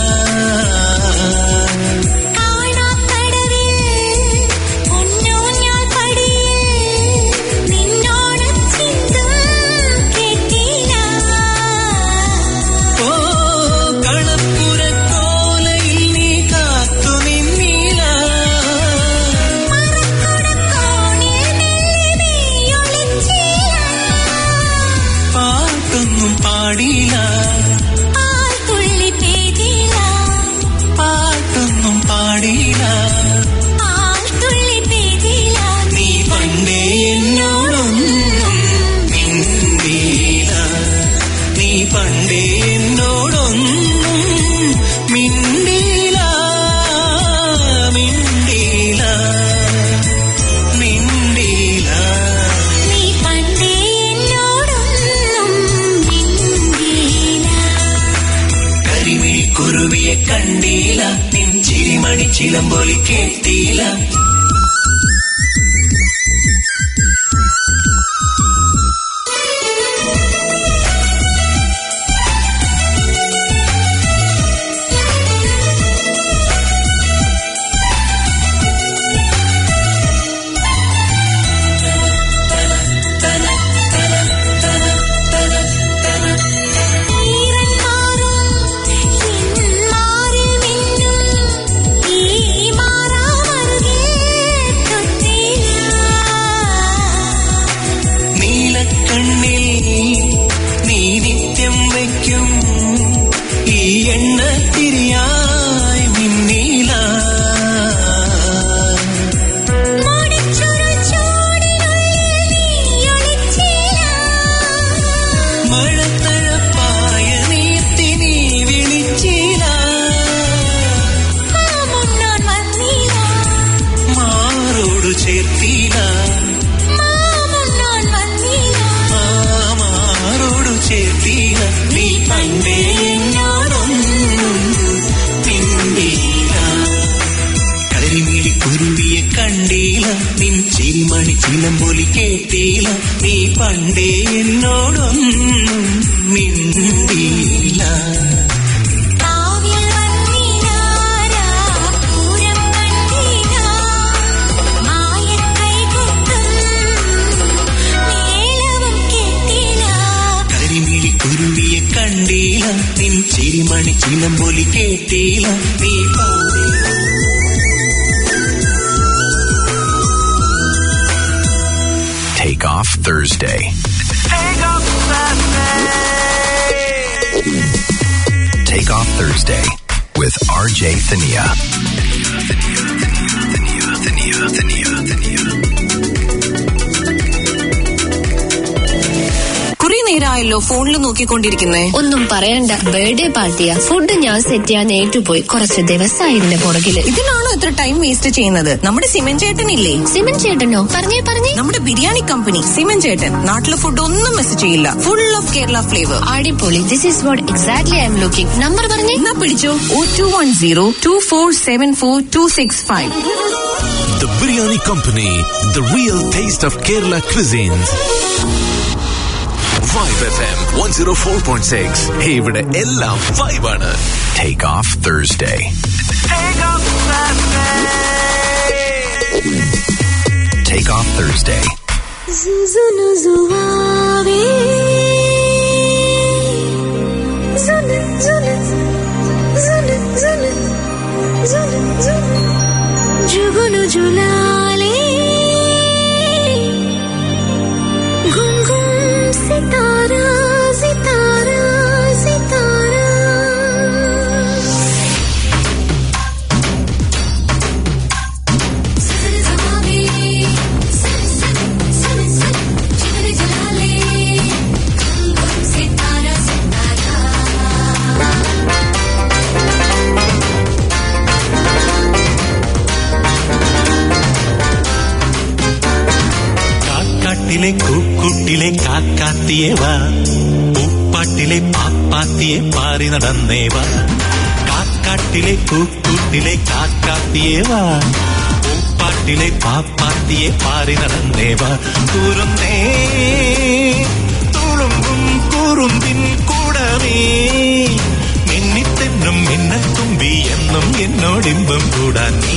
കാണാക്കടവിൽ പൊന്നൂഞ്ഞാൽ പടിയിൽ നിന്നോട് ചിന്തും കേട്ടീനാ ഓ കളപ്പുരക്കോലയിൽ നീ കാത്തു നിന്നീല മറക്കുടക്കോണിൽ മെല്ലെ നീയൊളിച്ചീലാ പാട്ടൊന്നും പാടിയില്ല പാൽത്തുള്ളി പെയ്തീലാ പാട്ടൊന്നും പാടിയില്ല പാൽത്തുള്ളി പെയ്തീലാ നീ പണ്ടേ എന്നോടൊന്നും മിണ്ടീല നീ പണ്ടേ എന്നോടൊന്നും മിണ്ടീല മിണ്ടീല മിണ്ടീല നീ പണ്ടേ എന്നോടൊന്നും മിണ്ടീലാ കരിമിഴി കുരുവിയെ കണ്ടീല നിൻ ചിരിമണി ചിലമ്പൊലി കേട്ടീല ഈറന്മാറും മാറിൽ മിന്നും ഈ മാറാമറുകിൽ തൊട്ടില്ല നീലക്കണ്ണിൽ നീ നിത്യം വയ്ക്കും ഈ എണ്ണ തിരിയായി മിന്നീല മോടിച്ചുരുൾ ചൂടിനുള്ളിൽ നീയൊളിച്ചില്ല മഴത്തഴപ്പായ നീർത്തി നീ വിളിച്ചില്ല മാമുണ്ണാൻ വന്നില്ല മാറോട് ചേർത്തില്ല മാമുണ്ണാൻ വന്നില്ല ആ മാറോട് ചേർത്തില്ല നീ പണ്ടേ എന്നോടൊന്നും മിണ്ടീല കരിമിഴി കുരുവിയെ കണ്ടീല നിൻ ചിരിമണി ചിലമ്പൊലി കേട്ടീല നീ പണ്ടേ എന്നോടൊന്നും മിണ്ടീല കാവിൽ വന്നിനാരാ പൂരം കണ്ടീനാ മായക്കൈ കൊട്ടും മേളവും കേട്ടീനാ കരിമിഴി കുരുവിയെ കണ്ടീല നിൻ ചിരിമണി ചിലമ്പൊലി കേട്ടീല നീ പണ്ടേ Take off Thursday. Take Off Thursday with RJ Thania. കുറെ നേരമായല്ലോ ഫോണിൽ നോക്കിക്കൊണ്ടിരിക്കുന്നേ ഒന്നും പറയണ്ട ബർത്ത്ഡേ പാർട്ടിയാ ഫുഡ് ഞാൻ സെറ്റ് ചെയ്യാൻ ഏറ്റുപോയി കുറച്ച് ദിവസമായി ഇതിന്റെ പുറകില് ഇതിനാണോ ഇത്ര ടൈം വേസ്റ്റ് ചെയ്യുന്നത് നമ്മുടെ സിമൻ ചേട്ടനില്ലേ സിമൻ ചേട്ടനോ പറഞ്ഞേ പറഞ്ഞേ നമ്മുടെ ബിരിയാണി കമ്പനി സിമൻ ചേട്ടൻ നാട്ടിലെ ഫുഡ് ഒന്നും മിസ് ചെയ്യില്ല ഫുൾ ഓഫ് കേരള ഫ്ലേവർ അടിപൊളി this is what exactly I'm looking number പറഞ്ഞേ എന്നാ പിടിച്ചോ o two one zero two four seven four two six five The Biryani Company, the real taste of Kerala cuisines. Vibe FM 104.6. Hey, ഇവിടെ എല്ലാം vibe ആണ്. Take off Thursday. Take off Thursday. Zuzunu zuave. Zunu, zunu, zunu, zunu, zunu, zunu. Jugunu julale. Gum gum sitara, sitara, sitara. കാക്കാട്ടിലെ കൂക്കുട്ടിലെ കാക്കാത്തിയേവാ പൂപ്പാട്ടിലെ പാപ്പാത്തിയെ പാറി നടന്നേവാ കാക്കാട്ടിലെ കൂക്കുട്ടിലെ കാക്കാത്തിയേവാ പൂപ്പാട്ടിലെ പാപ്പാത്തിയെ പാറി നടന്നേവാ കുറുന്നേ തുളുമ്പും കുറുമ്പിൻ കൂടവേ മിന്നിത്തെന്നും മിന്നത്തുമ്പി എന്നും എന്നോടിമ്പം കൂടാൻ നീ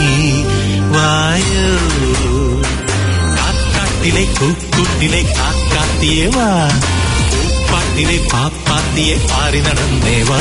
വായോ കാക്കാട്ടിലെ കൂക്കുട്ടിലെ കാക്കാത്തിയേവാ പൂപ്പാട്ടിലെ പാപ്പാത്തിയെ പാറി നടന്നേവാ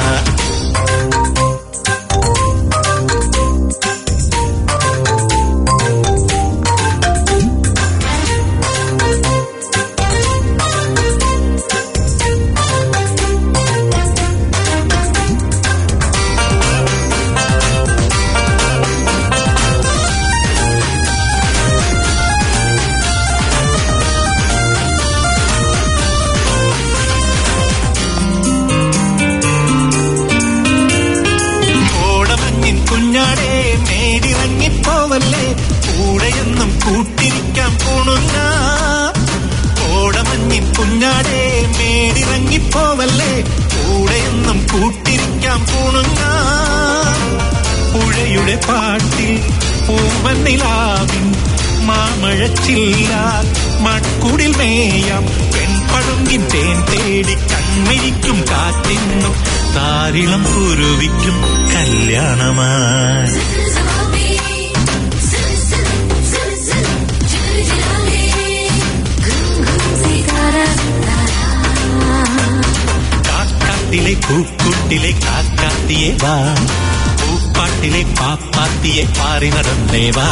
ഓടമഞ്ഞിൻ കുഞ്ഞാടേ മേടിറങ്ങിപ്പോവല്ലേ കൂടെയൊന്നും കൂട്ടിരിക്കാൻ പോണുങ്ങ ഓടമഞ്ഞിൻ കുഞ്ഞാടേ മേടിറങ്ങിപ്പോവല്ലേ കൂടെയൊന്നും കൂട്ടിരിക്കാൻ പോണുങ്ങ പുഴയുടെ പാട്ടിൽ പൂവന്നിലാവിൻ മാമഴച്ചില്ല മൺകുടിൽ മേയാം പെൺപഴുങ്കിൻ തേൻ തേടി കൺമിരിക്കും കാറ്റിന്നും താരിളം കുരുവിക്കും കല്യാണമായി കാക്കാട്ടിലെ കൂക്കുട്ടിലെ കാക്കാത്തിയെ വാ പൂപ്പാട്ടിലെ പാപ്പാത്തിയെ പാറി നടന്നേ വാ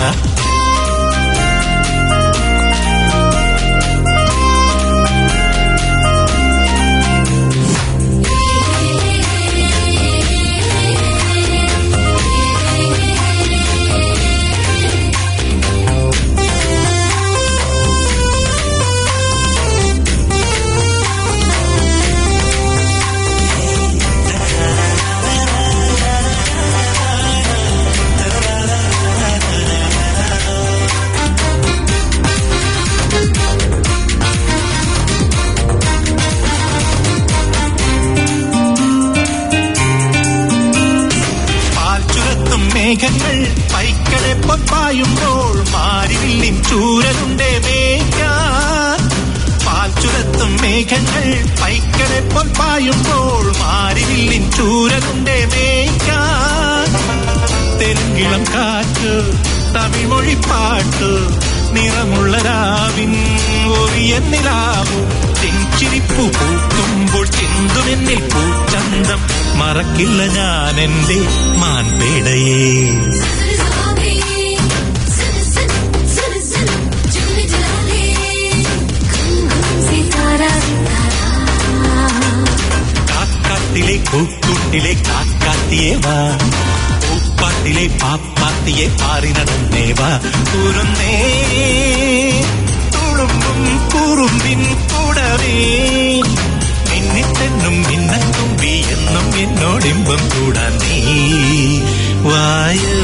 പാൽ ചുരത്തും മേഘങ്ങൾ പൈക്കളെ പൊപ്പായുമ്പോൾ മാരിവില്ലിൻ ചൂരലുണ്ടേ മേയ്ക്കാൻ പാൽ ചുരത്തും മേഘങ്ങൾ പൈക്കളെ പൊപ്പായുമ്പോൾ മാരിവില്ലിൻ ചൂരലുണ്ടേ മേയ്ക്കാൻ തെലുങ്കിളം കാറ്റ് തമിഴ് മൊഴിപ്പാട്ട് നിറമുള്ള രാവിൻ ഒറിയൻ നിലാവു ചെഞ്ചിരിപ്പു പൂക്കുമ്പോൾ ചിന്തുമെന്നിൽ പൂച്ചന്തം മറക്കില്ല ഞാൻ എന്റെ മാൻപേടയേ കാക്കാട്ടിലെ പാപ്പാത്തിയെ പാറി നടന്നേവാ കുരുന്നേ തുളുമ്പും കുറുമ്പിൻ കൂടവേ മിന്നിട്ടെന്നും മിന്നത്തുമ്പി എന്നും എന്നോടിമ്പം കൂടാൻ നീ വായു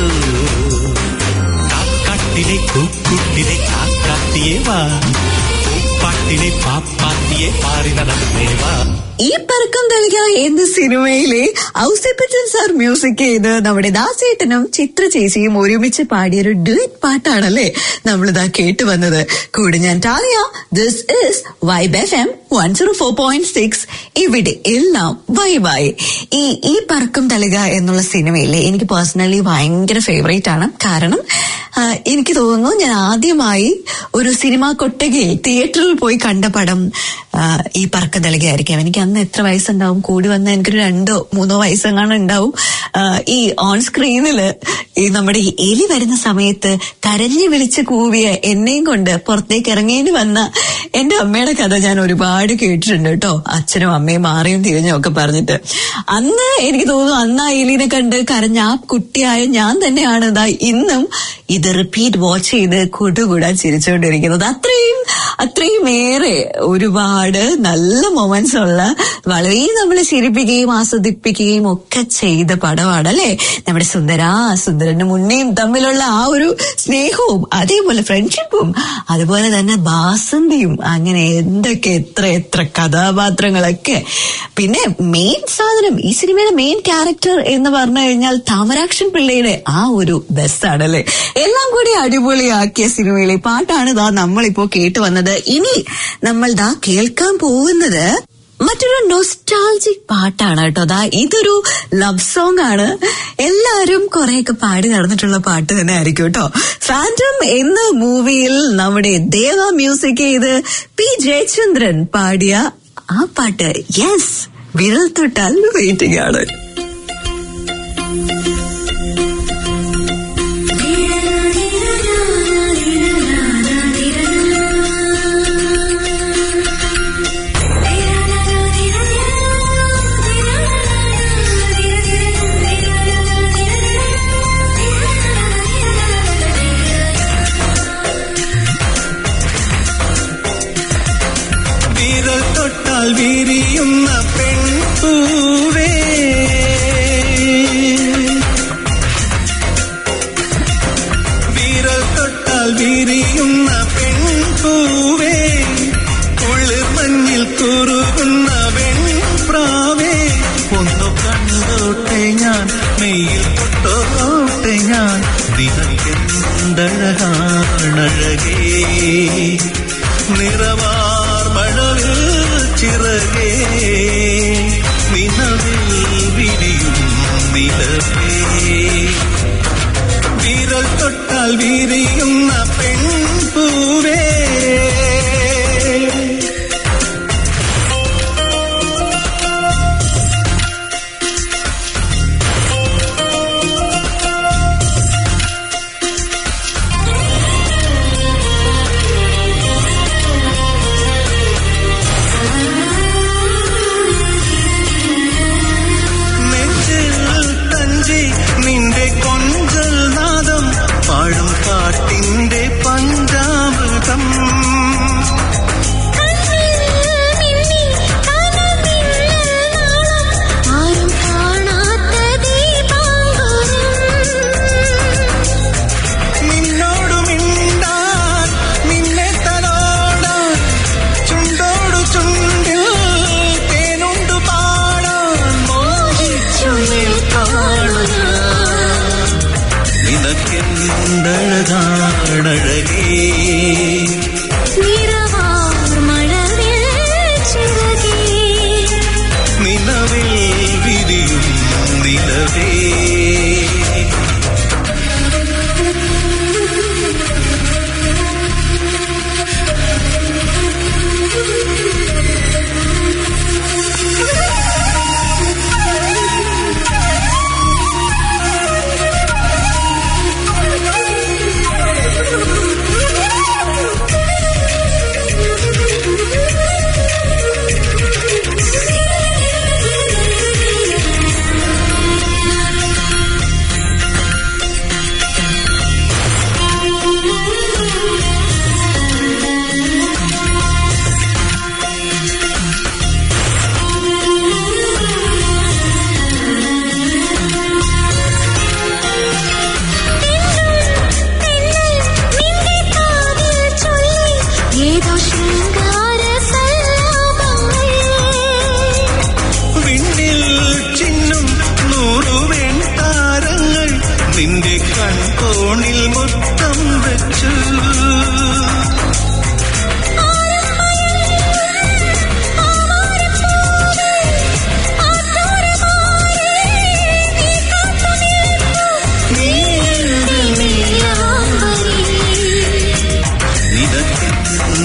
കാക്കാട്ടിലെ കൂക്കുട്ടിലെ കാക്കാത്തിയെ വാ പൂപ്പാട്ടിലെ പാപ്പാത്തിയെ പാറി നടന്നേ വാ ഈ പറക്കം തളിക എന്ന സിനിമയിലെ ഔസേപ്പച്ചൻ സാർ മ്യൂസിക് ചെയ്ത് നമ്മുടെ ദാസേട്ടനും ചിത്ര ചേച്ചിയും ഒരുമിച്ച് പാടിയ ഒരു ഡുവറ്റ് പാട്ടാണല്ലേ നമ്മളിതാ കേട്ടു വന്നത് കൂടെ ഞാൻ Tania this is Vibe F M one zero four point six ഇവിടെ എല്ലാം വൈബായി ഈ ഈ പറക്കം തളിക എന്നുള്ള സിനിമയിലെ എനിക്ക് പേഴ്സണലി ഭയങ്കര ഫേവറേറ്റ് ആണ് കാരണം ആ, എനിക്ക് തോന്നുന്നു ഞാൻ ആദ്യമായി ഒരു സിനിമാ കൊട്ടകയിൽ തിയേറ്ററിൽ പോയി കണ്ട പടം ആ, ഈ പറക്കം തളികയായിരിക്കാം എനിക്ക് അന്ന് എത്ര വയസ്സുണ്ടാവും കൂടി വന്ന എനിക്കൊരു രണ്ടോ മൂന്നോ വയസ്സെങ്ങാനും ഉണ്ടാവും ആ, ഈ ഓൺ സ്ക്രീനില് ഈ നമ്മുടെ ഈ എലി വരുന്ന സമയത്ത് കരഞ്ഞു വിളിച്ച് കൂവിയ എന്നെയും കൊണ്ട് പുറത്തേക്ക് ഇറങ്ങേണ്ടി വന്ന എന്റെ അമ്മയുടെ കഥ ഞാൻ ഒരുപാട് കേട്ടിട്ടുണ്ട് കേട്ടോ അച്ഛനും അമ്മയും മാറിയും തിരിഞ്ഞും ഒക്കെ പറഞ്ഞിട്ട് അന്ന് എനിക്ക് തോന്നുന്നു അന്ന് ആ എലിനെ കണ്ട് കരഞ്ഞ ആ കുട്ടിയായ ഞാൻ തന്നെയാണ് ഇതാ ഇന്നും ഇത് റിപ്പീറ്റ് വാച്ച് ചെയ്ത് കൂട്ടുകൂടാൻ ചിരിച്ചുകൊണ്ടിരിക്കുന്നത് അത്രയും അത്രയും ഏറെ ഒരുപാട് നല്ല മൊമെന്റ്സ് ഉള്ള വളരെ നമ്മളെ ചിരിപ്പിക്കുകയും ആസ്വദിപ്പിക്കുകയും ഒക്കെ ചെയ്ത പടമാണ് അല്ലെ നമ്മുടെ സുന്ദര സുന്ദരനും ഉണ്ണിയും തമ്മിലുള്ള ആ ഒരു സ്നേഹവും അതേപോലെ ഫ്രണ്ട്ഷിപ്പും അതുപോലെ തന്നെ ബാസന്തിയും അങ്ങനെ എന്തൊക്കെ എത്ര എത്ര കഥാപാത്രങ്ങളൊക്കെ പിന്നെ മെയിൻ സാധനം ഈ സിനിമയുടെ മെയിൻ ക്യാരക്ടർ എന്ന് പറഞ്ഞു കഴിഞ്ഞാൽ താമരാക്ഷൻ പിള്ളയുടെ ആ ഒരു ബെസ്റ്റാണ് അല്ലെ എല്ലാം കൂടി അടിപൊളിയാക്കിയ സിനിമയിലെ പാട്ടാണ് ദാ നമ്മളിപ്പോ കേട്ടു വന്നത് ഇനി നമ്മൾ ദാ കേൾക്കാൻ പോകുന്നത് മറ്റൊരു നൊസ്റ്റാൾജിക് പാട്ടാണ് കേട്ടോ ദാ ഇതൊരു ലവ് സോങ് ആണ് എല്ലാവരും കുറെയൊക്കെ പാടി നടന്നിട്ടുള്ള പാട്ട് തന്നെ ആയിരിക്കും കേട്ടോ ഫാൻറ്റം എന്ന മൂവിയിൽ നമ്മുടെ ദേവ മ്യൂസിക് ചെയ്ത് പി ജയചന്ദ്രൻ പാടിയ ആ പാട്ട് യെസ് വിരൽ തൊട്ടാൽ വെയിറ്റിംഗ് ആണ് വിരൽ തൊട്ടാൽ വിരിയുന്ന പെൺപൂവേ വിരൽ തൊട്ടാൽ വിരിയുന്ന പെൺപൂവേ കുളിർ മഞ്ഞിൽ കുറുകുന്ന വെൺപ്രാവേ ഒന്നു കണ്ടോട്ടെ ഞാൻ മെയ്യിൽ തൊട്ടോട്ടെ ഞാൻ നിനക്കെന്തഴകാണഴകേ നിറവാർ മഴവിൽ ചിറകേ നിലവിൽ വിരിയും നിലവേ വിരൽ തൊട്ടാൽ വിരിയുന്ന പെൺപൂവേ നെഞ്ചിൽ തഞ്ചി നിന്റെ കൊഞ്ചൽ നാദം പാടും പാട്ടിന്റെ പഞ്ചാമൃതം ആരും കാണാത്ത ദീപാങ്കുരം നിന്നോട് മിണ്ടാൻ നിന്നെ തലോടാൻ ചുണ്ടോടു ചുണ്ടിൽ തേനുണ്ടു പാടാൻ മോഹിച്ചു നിൽക്കാണുക നിനക്കെന്തഴകാണഴകേ നിറവാർ മഴവിൽ ചിറകേ നിലവിൽ വിരിയും നിലവേ Thank you.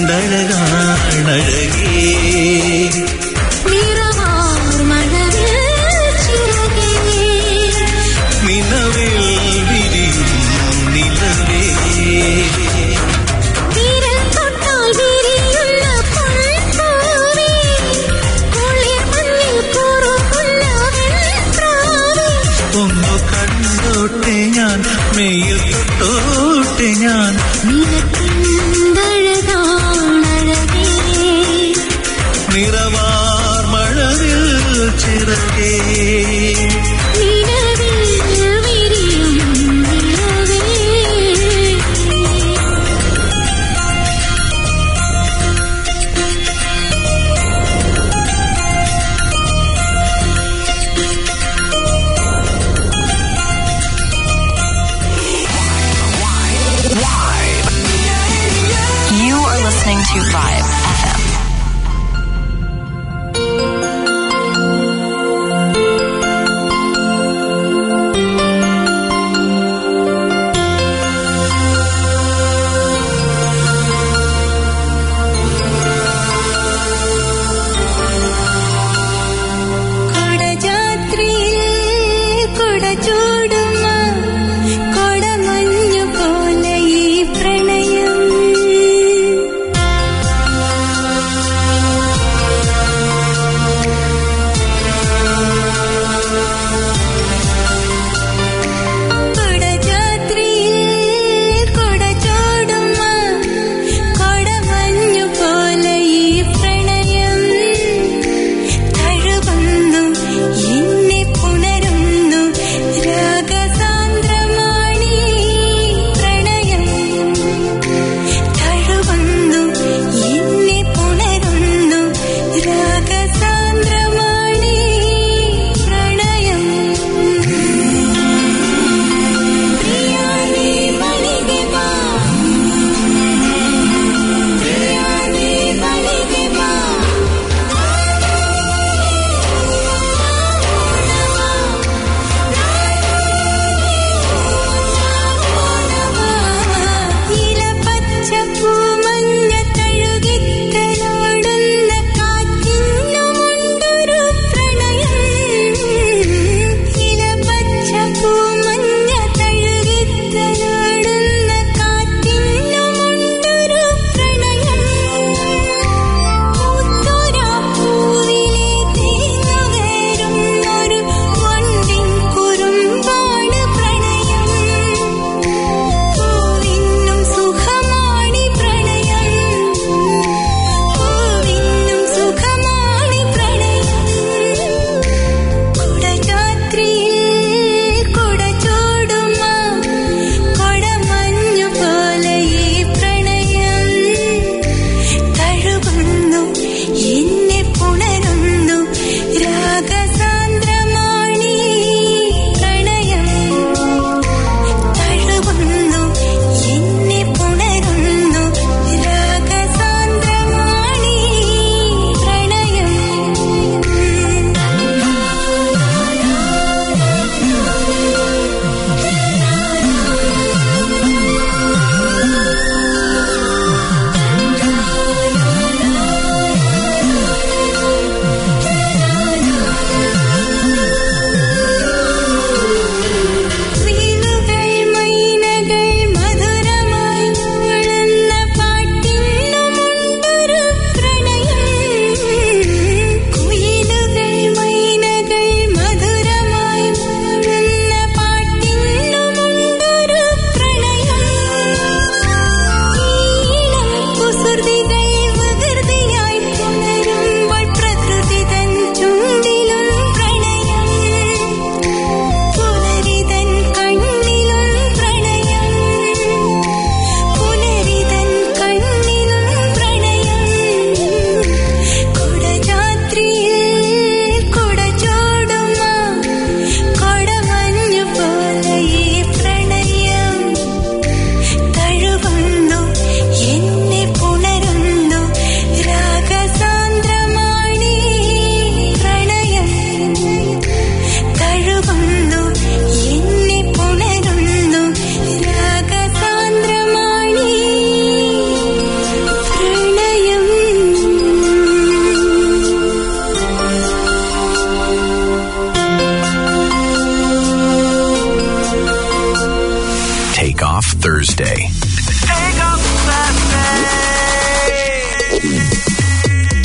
എന്തഴകാണഴകേ നിറവാർ മഴവിൽ ചിറകേ നിലവിൽ വിരിയും നിലവേ വിരൽ തൊട്ടാൽ വിരിയുന്ന പൊൻപൂവേ കുളിർ മഞ്ഞിൽ കുറുകുന്ന വെൺപ്രാവേ ഒന്നു കണ്ടോട്ടെ ഞാൻ മെയ്യിൽ തൊട്ടോട്ടെ ഞാൻ നിനക്കെന്തഴകാണഴകേ നിറവാർ മഴവിൽ ചിറകേ നിലവിൽ വിരിയും നിലവേ You are listening to Vibe FM. കൊടജാത്രിയിൽ കൊട ചൂടുമ കൊടമഞ്ഞു പോലെ ഈ പ്രണയം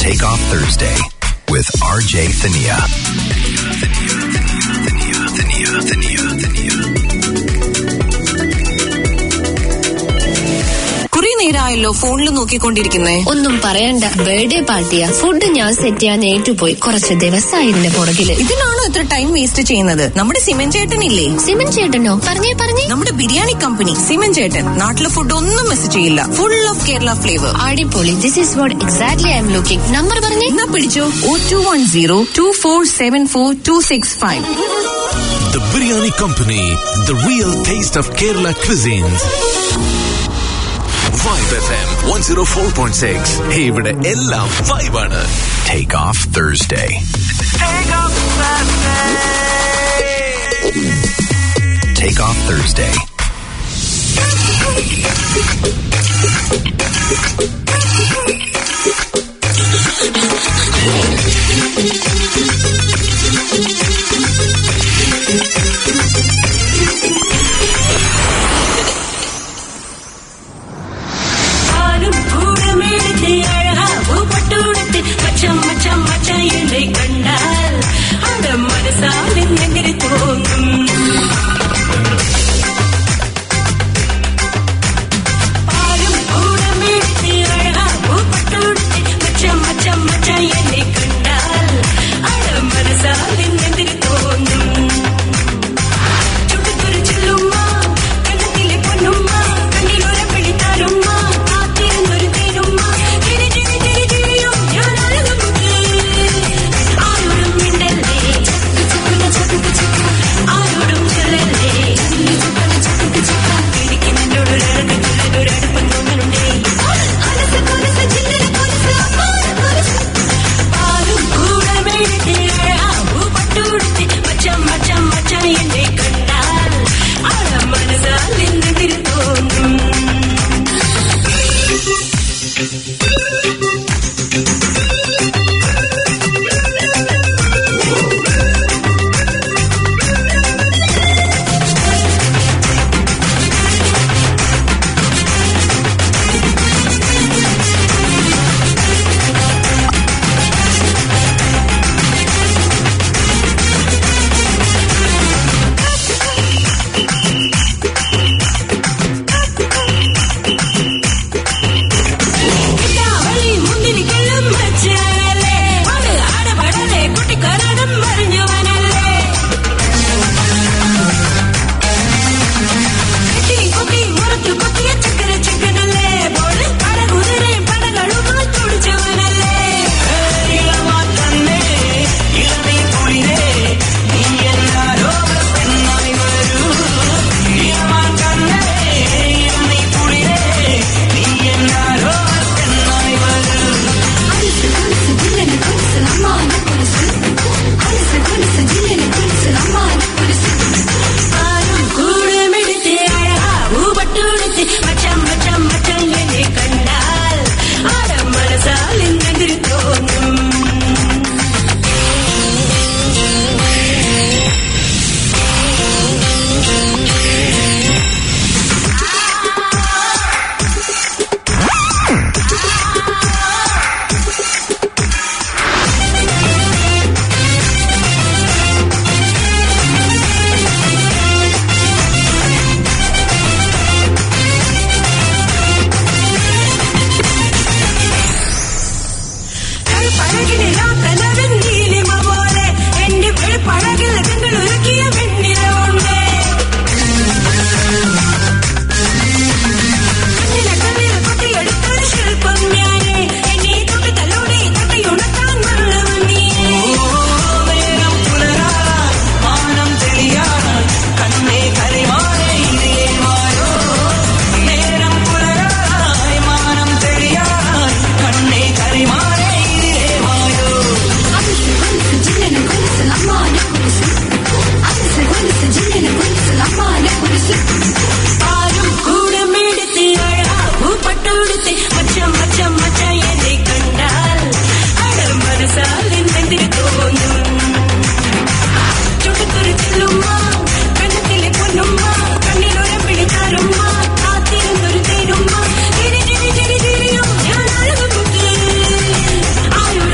Take Off Thursday with RJ Thania. കുറെ നേരമായല്ലോ ഫോണിൽ നോക്കിക്കൊണ്ടിരിക്കുന്നേ ഒന്നും പറയണ്ട ബർത്ത്ഡേ പാർട്ടിയാ ഫുഡ് ഞാൻ സെറ്റ് ചെയ്യാൻ ഏറ്റുപോയി കുറച്ച് ദിവസമായി ഇതിന്റെ പുറകില് ഇതിനാണോ ഇത്ര ടൈം വേസ്റ്റ് ചെയ്യുന്നത് നമ്മുടെ സിമൻ ചേട്ടനില്ലേ സിമൻ ചേട്ടനോ പറഞ്ഞേ പറഞ്ഞേ നമ്മുടെ ബിരിയാണി കമ്പനി സിമൻ ചേട്ടൻ നാട്ടിലെ ഫുഡ് ഒന്നും മിസ് ചെയ്യില്ല ഫുൾ ഓഫ് കേരള ഫ്ലേവർ അടിപൊളി this is what exactly I'm looking number പറഞ്ഞേ എന്നാ പിടിച്ചോ o two one zero two four seven four two six five The Biryani Company, the real taste of Kerala cuisines. Vibe FM 104.6. Hey, ഇവിടെ എല്ലാം vibe ആണ്. Take off Thursday. Take off Thursday. ആരും കൂടമെടുത്ത് അഴകാവൂ പട്ടുടുത്ത് മച്ചം മച്ചം മച്ചം എന്നെ കണ്ടാൽ അവിടെ മനസ്സാലെന്നെങ്ങനെ തോന്നും ആരും കൂടമെടുത്ത് അഴകാവൂ പട്ടുടുത്ത് മച്ചം മച്ചം മച്ചം എന്നെ കണ്ടാൽ അവിടെ മനസ്സാലെന്നെങ്ങനെ തോന്നും ചുട്ടുകുറിച്ചുള്ളുമ്മ കണ്ണത്തിലെ പൊന്നുമ്മ കണ്ണിലൊരു പിടിത്താലുമ്മ കാത്തിരുന്നൊരു തേനുമ്മ ചിരി ചിരി ചിരി ചിരിയും ഞാൻ അഴകുമുക്ക് ആരോടും മിണ്ടല്ലേ ആരോടും ചൊല്ലല്ലേ എനിക്ക് നിന്നോടൊരു അടുപ്പത്തുള്ളൊരു അടുപ്പം തോന്നലുണ്ടേ മനസ്സ് മനസ്സ് ചില്ലറ കൊലുസ് അമ്മാന കൊലുസ് ആരും കൂടെ മേടിച്ച് പട്ടുടുത്ത് മച്ചം മച്ചം മച്ചം എന്നെ കണ്ടാൽ ആള മനസ്സാൽ എന്തെങ്കിലും തോന്നും കാവളി മുന്തിരിക്കള്ളും മച്ചാലേ അത് ആടപടലെ കുട്ടിക്കാരനും മറിഞ്ഞവനല്ലേ കെട്ടി കൊട്ടി മുറത്തു കൊത്തിയ ചക്കര ചിക്കനല്ലേ ബോള് പടകുതിരയും പടകളുമായി തുടിച്ചവനല്ലേ ഇളമാറ്റന്നേ ഇളനീ കുളിരേ നീ എന്നാരോ പെണ്ണായി വരൂ ഇളമാറ്റന്നേ ഇളനീ കുളിരേ നീ എന്നാരോ പെണ്ണായി വരൂ ആരും കൂടമെടുത്ത് അഴകാവൂ പട്ടുടുത്ത് മച്ചം മച്ചം മച്ചം എന്നെ കണ്ടാൽ ആട മനസ്സാൽ എന്തെങ്കിലും തോന്നും പഴകിലെല്ലാം കലവൻ നീലിമ പോലെ എന്റെ പഴകിൽ നിങ്ങൾ ഒരുക്കിയ വെണ്ണിലുണ്ട് കണ്ണിലെ കൊട്ടിയെടുത്തൊരു ശില്പം ഞാനേ എന്നെ തൊട്ട് തലോടെ തട്ടിയുണക്കാൻ വന്നവൻ നീ നേരം പുലരാൻ മാനം തെളിയാൻ കണ്ണേ കരമാനെ ഇതേ മായോ നേരം പുലരാൻ മാനം തെളിയാൻ കണ്ണേ കരമാനെ ഇതേ മായോ ആരും കൂടെ മേടിച്ച് അഴകാവൂ പട്ടുടുത്ത് മച്ചം മച്ചം മച്ചം എന്നെ കണ്ടാൽ അടർ മനസ്സാൽ എന്തെങ്കിലും തോന്നും ചുട്ടുകുറിച്ചുള്ളുമ്മ കണ്ണത്തിലെ പൊന്നുമ്മ കണ്ണിലൊരു പിടിച്ചാലുമ്മ കാത്തിരുന്നൊരു തേനുമ്മ ചിരി ചിരി ചിരി ചിരിയും ഞാൻ അഴകുമുക്ക് ആരോടും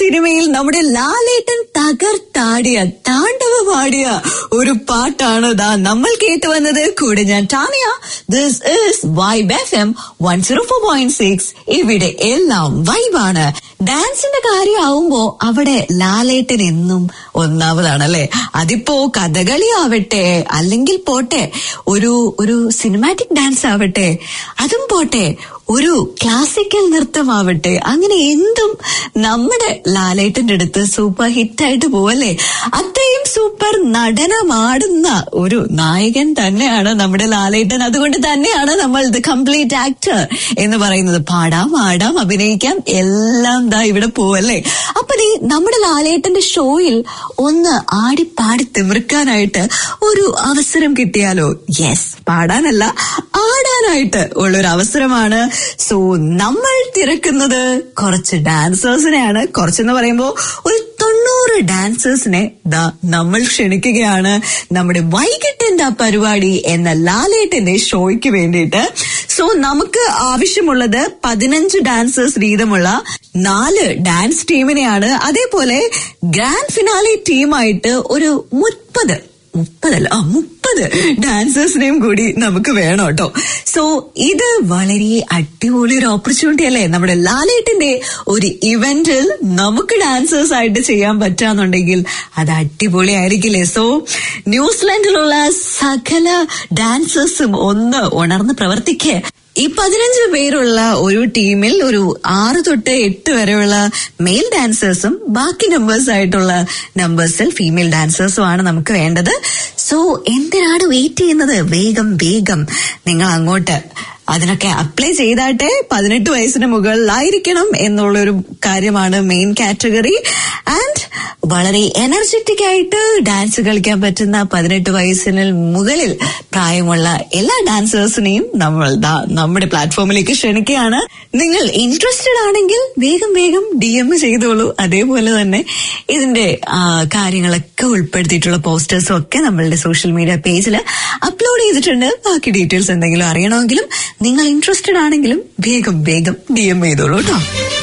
സിനിമയിൽ നമ്മുടെ ലാലേട്ടൻ തകർത്താടിയ താണ്ഡവമാടിയ ഒരു പാട്ടാണ് ദാ നമ്മൾ കേട്ടു വന്നത് കൂടെ ഞാൻ Tania this is Vibe F M one zero four point six ഇവിടെ എല്ലാം വൈബാണ് ഡാൻസിന്റെ കാര്യമാവുമ്പോ അവിടെ ലാലേട്ടൻ എന്നും ഒന്നാമതാണല്ലേ അതിപ്പോ കഥകളി ആവട്ടെ അല്ലെങ്കിൽ പോട്ടെ ഒരു ഒരു സിനിമാറ്റിക് ഡാൻസ് ആവട്ടെ അതും പോട്ടെ ഒരു ക്ലാസിക്കൽ നൃത്തമാവട്ടെ അങ്ങനെ എന്തും നമ്മുടെ ലാലേട്ടന്റെ അടുത്ത് സൂപ്പർ ഹിറ്റായിട്ട് പോവല്ലേ അത്രയും സൂപ്പർ നടനമാടുന്ന ഒരു നായകൻ തന്നെയാണ് നമ്മുടെ ലാലേട്ടൻ അതുകൊണ്ട് തന്നെയാണ് നമ്മൾ ദ കംപ്ലീറ്റ് ആക്ടർ എന്ന് പറയുന്നത് പാടാം ആടാം അഭിനയിക്കാം എല്ലാം ദാ ഇവിടെ പോവല്ലേ അപ്പൊ നീ നമ്മുടെ ലാലേട്ടന്റെ ഷോയിൽ ഒന്ന് ആടി പാടി തിമിർക്കാനായിട്ട് ഒരു അവസരം കിട്ടിയാലോ യെസ് പാടാനല്ല ആടാനായിട്ട് ഉള്ളൊരു അവസരമാണ് സോ നമ്മൾ തിരക്കുന്നത് കുറച്ച് ഡാൻസേഴ്സിനെയാണ് കുറച്ചെന്ന് പറയുമ്പോ ഒരു തൊണ്ണൂറ് ഡാൻസേഴ്സിനെ ദാ നമ്മൾ ക്ഷണിക്കുകയാണ് നമ്മുടെ വൈകിട്ടെന്താ പരിപാടി എന്ന ലാലേട്ടന്റെ ഷോയ്ക്ക് വേണ്ടിയിട്ട് സോ നമുക്ക് ആവശ്യമുള്ളത് പതിനഞ്ച് ഡാൻസേഴ്സ് വീതമുള്ള നാല് ഡാൻസ് ടീമിനെയാണ് അതേപോലെ ഗ്രാൻഡ് ഫിനാലെ ടീമായിട്ട് ഒരു മുപ്പത് മുപ്പതല്ല ആ മുപ്പത് ഡാൻസേഴ്സിനെയും കൂടി നമുക്ക് വേണം കേട്ടോ സോ ഇത് വളരെ അടിപൊളി ഒരു ഓപ്പർച്യൂണിറ്റി അല്ലേ നമ്മുടെ ലാലേട്ടിന്റെ ഒരു ഇവന്റിൽ നമുക്ക് ഡാൻസേഴ്സ് ആയിട്ട് ചെയ്യാൻ പറ്റാന്നുണ്ടെങ്കിൽ അത് അടിപൊളി ആയിരിക്കില്ലേ സോ ന്യൂസിലാൻഡിലുള്ള സകല ഡാൻസേഴ്സും ഒന്ന് ഉണർന്ന് പ്രവർത്തിക്കേ ഈ പതിനഞ്ച് പേരുള്ള ഒരു ടീമിൽ ഒരു ആറ് തൊട്ട് എട്ട് വരെയുള്ള മെയിൽ ഡാൻസേഴ്സും ബാക്കി നമ്പേഴ്സ് ആയിട്ടുള്ള നമ്പേഴ്സിൽ ഫീമെയിൽ ഡാൻസേഴ്സും ആണ് നമുക്ക് വേണ്ടത് സോ എന്തിനാണ് വെയിറ്റ് ചെയ്യുന്നത് വേഗം വേഗം നിങ്ങൾ അങ്ങോട്ട് അതിനൊക്കെ അപ്ലൈ ചെയ്താട്ടെ പതിനെട്ട് വയസ്സിന് മുകളിലായിരിക്കണം എന്നുള്ളൊരു കാര്യമാണ് മെയിൻ കാറ്റഗറി ആൻഡ് വളരെ എനർജറ്റിക് ആയിട്ട് ഡാൻസ് കളിക്കാൻ പറ്റുന്ന പതിനെട്ട് വയസ്സിന് മുകളിൽ പ്രായമുള്ള എല്ലാ ഡാൻസേഴ്സിനെയും നമ്മൾ ദാ നമ്മുടെ പ്ലാറ്റ്ഫോമിലേക്ക് ക്ഷണിക്കുകയാണ് നിങ്ങൾ ഇൻട്രസ്റ്റഡ് ആണെങ്കിൽ വേഗം വേഗം ഡി എം ചെയ്തോളൂ അതേപോലെ തന്നെ ഇതിന്റെ ആ, കാര്യങ്ങളൊക്കെ ഉൾപ്പെടുത്തിയിട്ടുള്ള പോസ്റ്റേഴ്സും ഒക്കെ നമ്മളുടെ സോഷ്യൽ മീഡിയ പേജിൽ അപ്ലോഡ് ചെയ്തിട്ടുണ്ട് ബാക്കി ഡീറ്റെയിൽസ് എന്തെങ്കിലും അറിയണമെങ്കിലും നിങ്ങൾ ഇൻട്രസ്റ്റഡ് ആണെങ്കിലും വേഗം വേഗം ഡി എം ചെയ്തോളൂ കേട്ടോ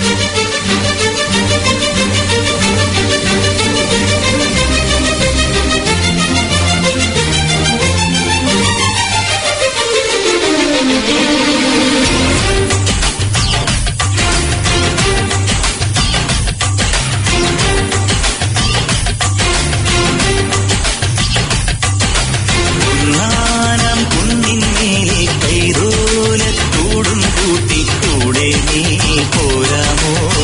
നാനാം കുന്നിന്മേൽ കൈതോലത്തോടും കൂട്ടി കൂടെ നീ പോരാമോ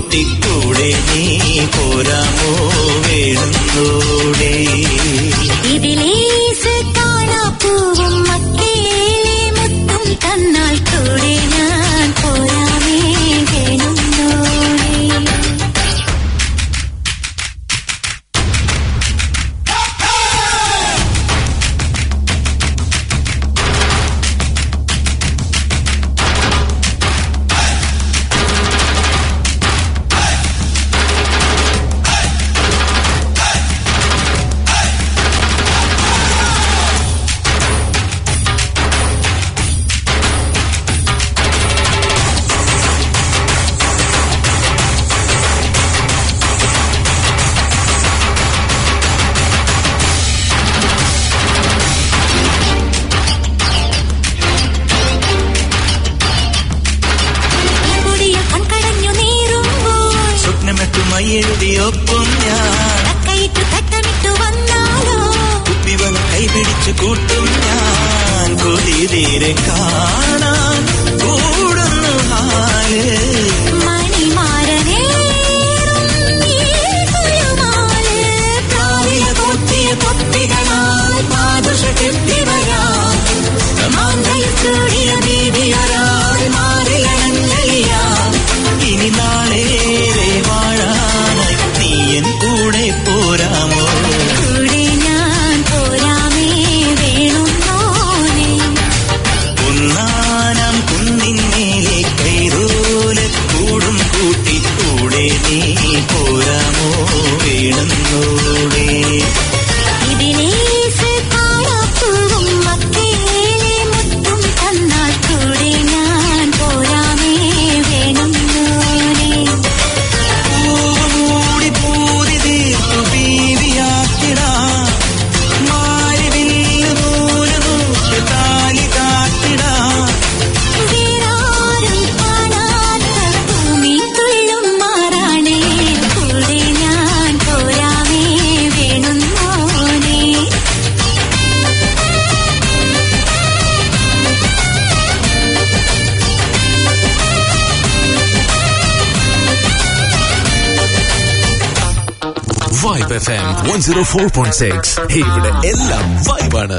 കൂട്ടിക്കൂടെ നീ പോരാമോ വേണുന്നോടെ ഇതിലേസ് കാണാപ്പൂവും മക്കേലെ മുത്തും തന്നാൽ കൂടെ ഞാൻ പോരാമേ വേണുന്നോടെ പൊടിയിൽ കൺകടഞ്ഞു നീറുമ്പോൾ സ്വപ്നമെട്ടുമായി എഴുതിയൊപ്പം ഞാൻ കൈയിട്ട് തട്ടമിട്ടു വന്നാലോ കുപ്പിവള കൈപിടിച്ചു കൂട്ടും ഞാൻ കൊതിതീരെ കാണാൻ കൂടുന്നു ഹാല് മണിമാരനേറും നീർക്കുരുമാല് പ്രാവില കൊത്തിയ തൊപ്പികളാൽ പാദുഷ കെട്ടിവരാം മാന്തയിൽ ചൂടിയ ബീഡിയൊരാൾ മാറിയണങ്ങലിയാം ഇനി നാളേറെ വാഴാനായി നീ എൻ കൂടെ പോരാമോ കൂടെ ഞാൻ പോരാമേ വേണുന്നോനെ ഒന്നാനാം കുന്നിന്മേലെ കൈതോല കൂടും കൂട്ടി കൂടെ നീ പോരാമോ വേണമെന്നോടെ ഇതിലേസ് കാണാപ്പൂവും മക്കേലെ മുത്തും തന്നാൽ കൂടെ ഞാൻ പോരാമേ വേണുന്നോനെ പൂടി പൂതി തീർത്തു ബീവിയാക്കിടാം മാരിവില്ല് നൂല് നൂറ്റ് താലി കാത്തിടാം വേറാരും കാണാത്ത ഭൂമി തുള്ളും മാറാണേ കൂടെ ഞാൻ പോരാമേ വേണുന്നോനെ Vibe F M one zero four point six ഇവിടെ എല്ലാം വൈബാണ്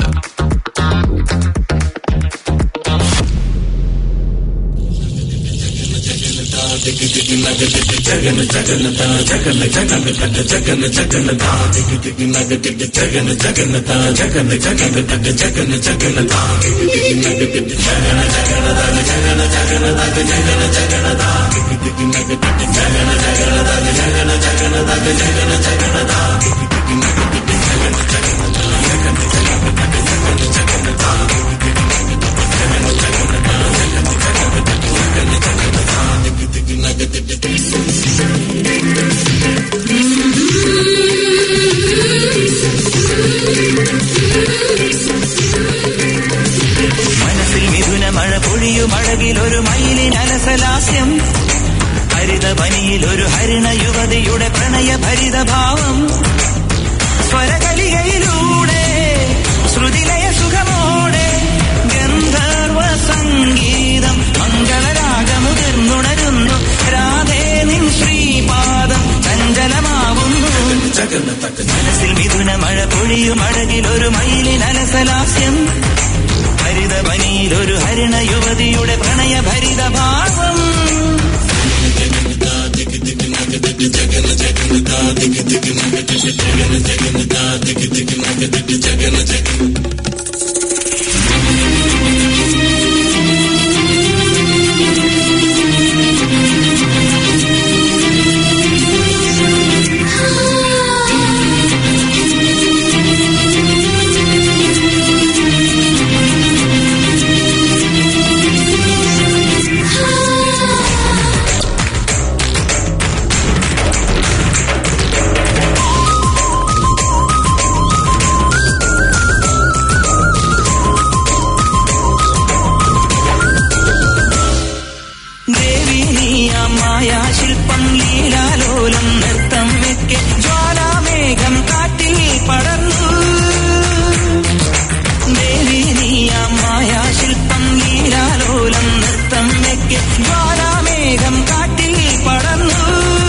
മനസ്സിൽ മിഥുന മഴ പൊഴിയും അഴകിലൊരു മയിലിൻ അലസലാസ്യം ഹരിതവനിയിൽ ഒരു ഹരിണ യുവതിയുടെ പ്രണയ ഭരിതഭാവം സ്വരകലികയിലൂടെ ശ്രുതിലയ സുഖമോടെ ഗന്ധർവ സംഗീതം മംഗളരാഗമുതിർന്നുണരുന്നു രാധേ നിൻ ശ്രീപാദം ചഞ്ചലമാവുന്നു മനസ്സിൽ മിഥുന മഴ പൊഴിയും അഴകിലൊരു മയിലിൻ അലസലാസ്യം ഹരിതവനിയിൽ ഒരു ഹരിണ യുവതിയുടെ പ്രണയ ഭരിതഭാവം ദേവി നീയമായ ശില്പം ലീലാലോലം നൃത്തം വെക്കെ ജ്വാലാമേഘം കാറ്റിൽ പടർന്നു ദേവി നീയമായ ശില്പം ലീലാലോലം നൃത്തം വെക്കെ ജ്വാലാമേഘം കാറ്റിൽ പടർന്നു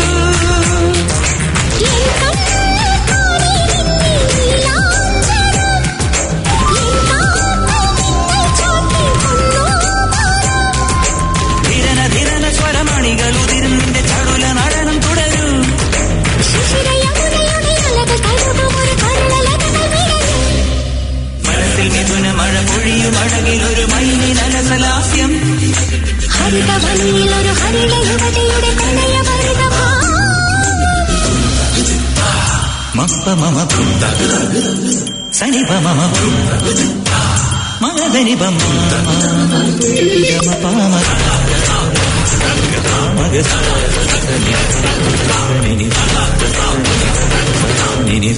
మమ సని పమ మగదని పమ గమ పమ మగ నిని నిని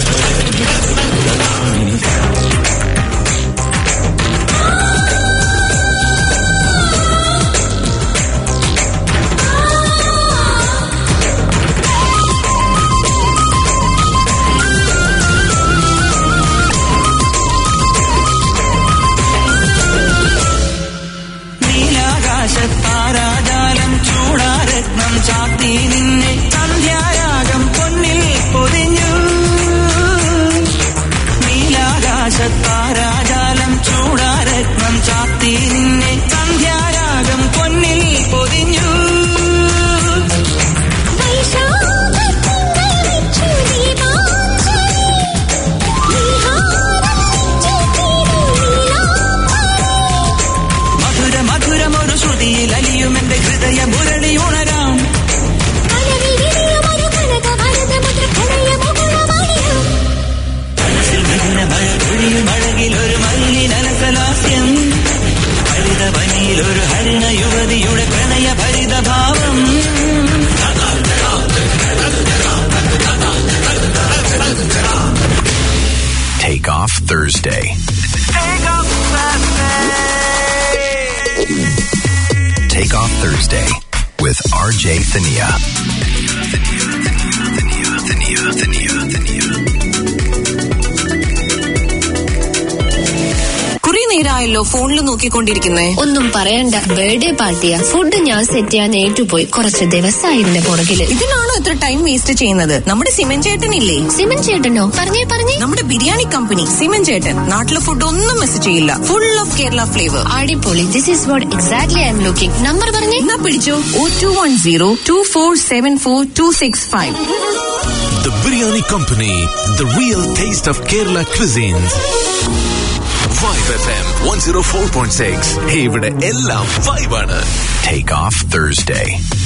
നീലാകാശത്താരാജാലം ചൂടാരത്നം ചാത്തി നിന്നെ സന്ധ്യാരാഗം പൊന്നിൽ പൊതിഞ്ഞു നീലാകാശത്താരാജാലം ചൂടാരത്നം ചാത്തി നിന്നെ സന്ധ്യാരാഗം പൊന്നിൽ പൊതിഞ്ഞു മധുര മധുരമൊരു ശ്രുതിയിൽ അലിയും എന്റെ ഹൃദയ മുരളി ഉണരാം മനസ്സിൽ മിന്ന മഴ പൊഴിയും അഴകിൽ ഒരു മല്ലിനലസലാസ്യം ഹരിതവനിയിൽ ഒരു ഹരിണ യുവതിയുടെ പ്രണയ ഭരിതഭാവം Take off Thursday. Take off Thursday with RJ Thania. കുറെ നേരമായല്ലോ ഫോണിൽ നോക്കിക്കൊണ്ടിരിക്കുന്നേ ഒന്നും പറയണ്ട ബർത്ത്ഡേ പാർട്ടിയാ ഫുഡ് ഞാൻ സെറ്റ് ചെയ്യാൻ ഏറ്റുപോയി കുറച്ച് ദിവസമായി ഇതിന്റെ പുറകില് ഇതിനാണോ ഇത്ര ടൈം വേസ്റ്റ് ചെയ്യുന്നത് നമ്മുടെ സിമൻ ചേട്ടനില്ലേ സിമൻ ചേട്ടനോ പറഞ്ഞേ പറഞ്ഞേ നമ്മുടെ ബിരിയാണി കമ്പനി സിമൻ ചേട്ടൻ നാട്ടിലെ ഫുഡ് ഒന്നും മിസ് ചെയ്യില്ല ഫുൾ ഓഫ് കേരള ഫ്ലേവർ അടിപൊളി this is what exactly I'm looking number പറഞ്ഞേ എന്നാ പിടിച്ചോ o two one zero two four seven four two six five The Biryani Company, the real taste of Kerala cuisines. Vibe FM 104.6. ഇവിടെ എല്ലാം vibe ആണ്. Take off Thursday.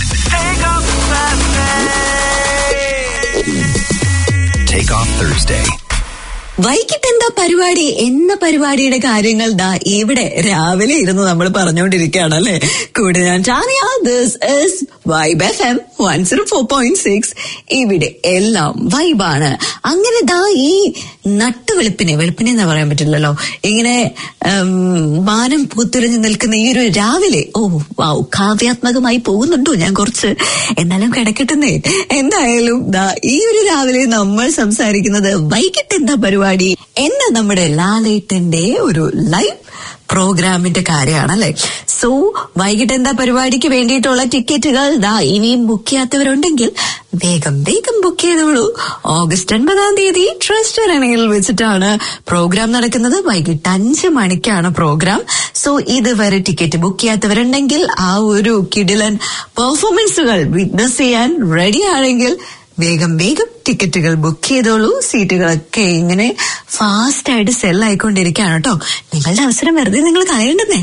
Take off Thursday. വൈകിട്ട് എന്താ പരിപാടി എന്ന പരിപാടിയുടെ കാര്യങ്ങൾ ദാ ഇവിടെ രാവിലെ ഇരുന്ന് നമ്മൾ പറഞ്ഞുകൊണ്ടിരിക്കുകയാണ് അല്ലെ കൂടെ ഞാൻ Tania this is Vibe F M one zero four point six ഇവിടെ എല്ലാം വൈബാണ് അങ്ങനെ ദാ ഈ നട്ടുവെളുപ്പിനെ വെളുപ്പിനെ എന്ന് പറയാൻ പറ്റില്ലല്ലോ ഇങ്ങനെ ഉം, മാനം പൂത്തുലഞ്ഞു നിൽക്കുന്ന ഈ ഒരു രാവിലെ ഓ വാവ് കാവ്യാത്മകമായി പോകുന്നുണ്ടോ ഞാൻ കുറച്ച് എന്നാലും കിടക്കട്ടെന്നേ എന്തായാലും ദാ ഈ ഒരു രാവിലെ നമ്മൾ സംസാരിക്കുന്നത് വൈകിട്ട് എന്താ പരിപാടി എന്ന നമ്മുടെ ലാലേട്ടന്റെ ഒരു ലൈവ് പ്രോഗ്രാമിന്റെ കാര്യമാണ് അല്ലെ സോ വൈകിട്ട് എന്താ പരിപാടിക്ക് വേണ്ടിയിട്ടുള്ള ടിക്കറ്റുകൾ ദാ ഇനിയും ബുക്ക് ചെയ്യാത്തവരുണ്ടെങ്കിൽ വേഗം വേഗം ബുക്ക് ചെയ്തോളൂ ഓഗസ്റ്റ് ഒൻപതാം തീയതി ട്രസ്റ്റ് അരണയിൽ വെച്ചിട്ടാണ് പ്രോഗ്രാം നടക്കുന്നത് വൈകിട്ട് അഞ്ച് മണിക്കാണ് പ്രോഗ്രാം സോ ഇതുവരെ ടിക്കറ്റ് ബുക്ക് ചെയ്യാത്തവരുണ്ടെങ്കിൽ ആ ഒരു കിടിലൻ പെർഫോമൻസുകൾ വിറ്റ്നസ് ചെയ്യാൻ റെഡി ആണെങ്കിൽ വേഗം വേഗം ടിക്കറ്റുകൾ ബുക്ക് ചെയ്തോളൂ സീറ്റുകളൊക്കെ ഇങ്ങനെ ഫാസ്റ്റ് ആയിട്ട് സെൽ ആയിക്കൊണ്ടിരിക്കുകയാണ് കേട്ടോ നിങ്ങളുടെ അവസരം വെറുതെ നിങ്ങൾ കളയണ്ടെന്നേ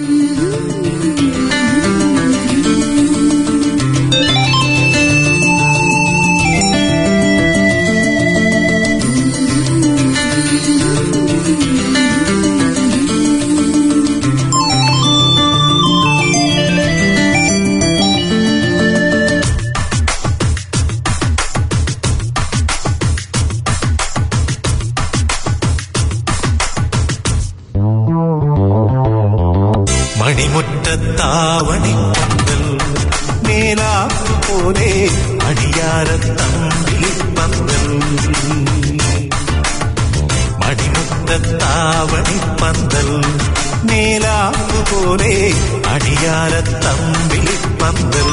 മണിമുറ്റത്താവണിപ്പന്തൽ മേലാപ്പ് പോലെ അടിയാരത്തമ്പിളിപ്പന്തൽ മണിമുറ്റത്താവണിപ്പന്തൽ മേലാപ്പ് പോലെ അടിയാരത്തമ്പിളിപ്പന്തൽ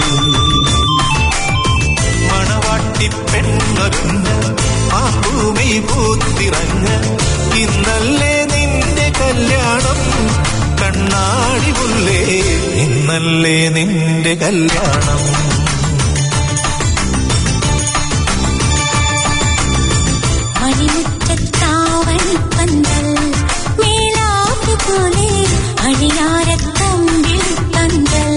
മണവാട്ടി പെണ്ണൊരുന്ന് ആ ഭൂമി പൂത്തിറങ്ങ് ഇന്നല്ലേ നിന്റെ കല്യാണം കണ്ണാടി പുല്ലേ ഇന്നല്ലേ നിന്റെ കല്യാണം മണിമുറ്റത്താവണിപ്പന്തൽ മേലാപ്പ് പോലെ അണിയാരത്തമ്പിൽ പന്തൽ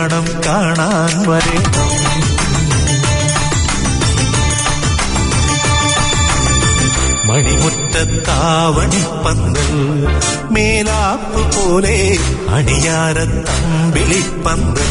കല്യാണം കാണാൻ വരേണം മണിമുറ്റത്താവണിപ്പന്തൽ മേലാപ്പ് പോലെ അണിയാരത്തമ്പിളിപ്പന്തൽ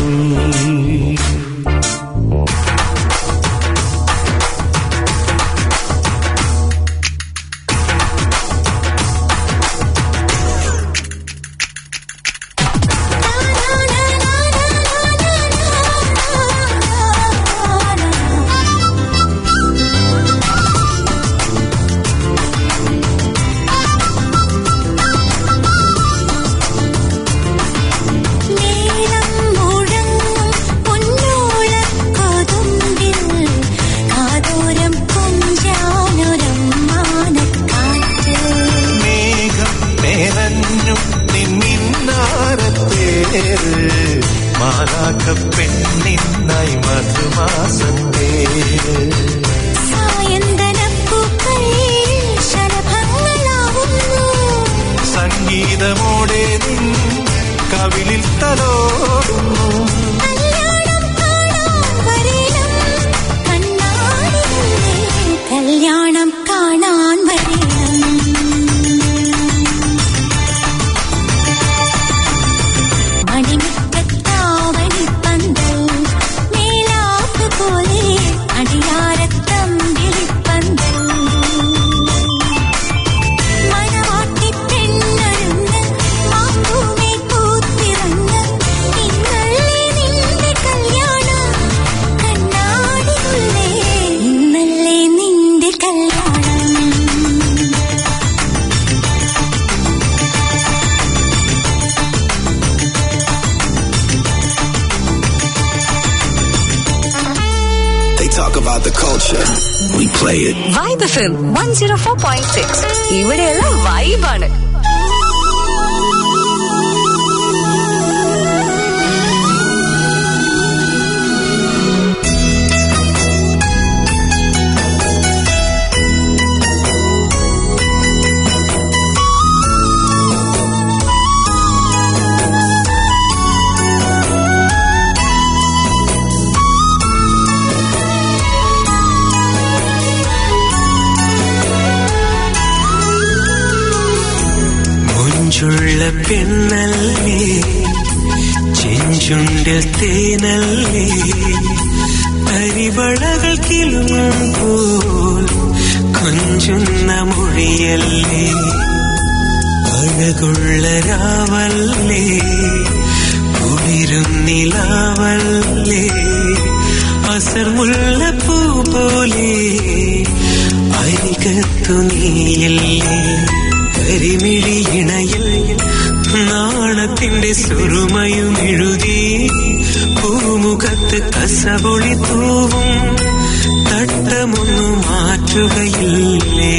നീലം മുഴങ്ങും പൊന്നോളം കൊതുമ്പിൽ കാതോരം കൊഞ്ചാനൊരം മാനക്കാറ്റ് മേഘം നിറഞ്ഞു നിന്നിന്നാരത്തേര് മാലാഖ പെണ്ണിന്നായി മധുമാസം പേര് സായന്തനപ്പൂക്കൾ ശലഭങ്ങളാവുന്നു സംഗീതമോടെ നിൻ കവിളിൽ തലോടുന്നു കല്യാണം കാണാൻ വരേണം കണ്ണാടിയില്ലേ കല്യാണം കാണാൻ വരേണം മണിമുറ്റത്താവണിപ്പന്തൽ മേലാപ്പ് പോലെ അടിയാരത്തമ്പിളിപ്പന്തൽ മണവാട്ടി പെണ്ണൊരുങ്ങ് മാപ്പൂമേ പൂത്തിറങ്ങ് ഇന്നല്ലേ നിന്റെ കല്യാണം കണ്ണാടിയുള്ളേ ഇന്നല്ലേ നിന്റെ കല്യാണം They talk about the culture. We play it. Vibe F M one zero four point six ഇവിടെയുള്ള വൈബാണ് മുഞ്ചുള്ള പെണ്ണല്ലേ ചെഞ്ചുണ്ടിൽ തേനല്ലേ അരിവളകൾ കിളുമ്പോൾ കൊഞ്ചുന്ന മൊഴിയല്ലേ അഴകുള്ള രാവല്ലേ കുളിരും നിലാവല്ലേ അസർമുള്ള പൂ പോലെ അരികത്തു നീയല്ലേ കരിമിഴി ഇണയിൽ നാണത്തിന്റെ സുറുമയും എഴുതി പൂമുഖത്ത് കസപൊളി തൂവും തട്ടമൊന്നു മാറ്റുകയില്ലേ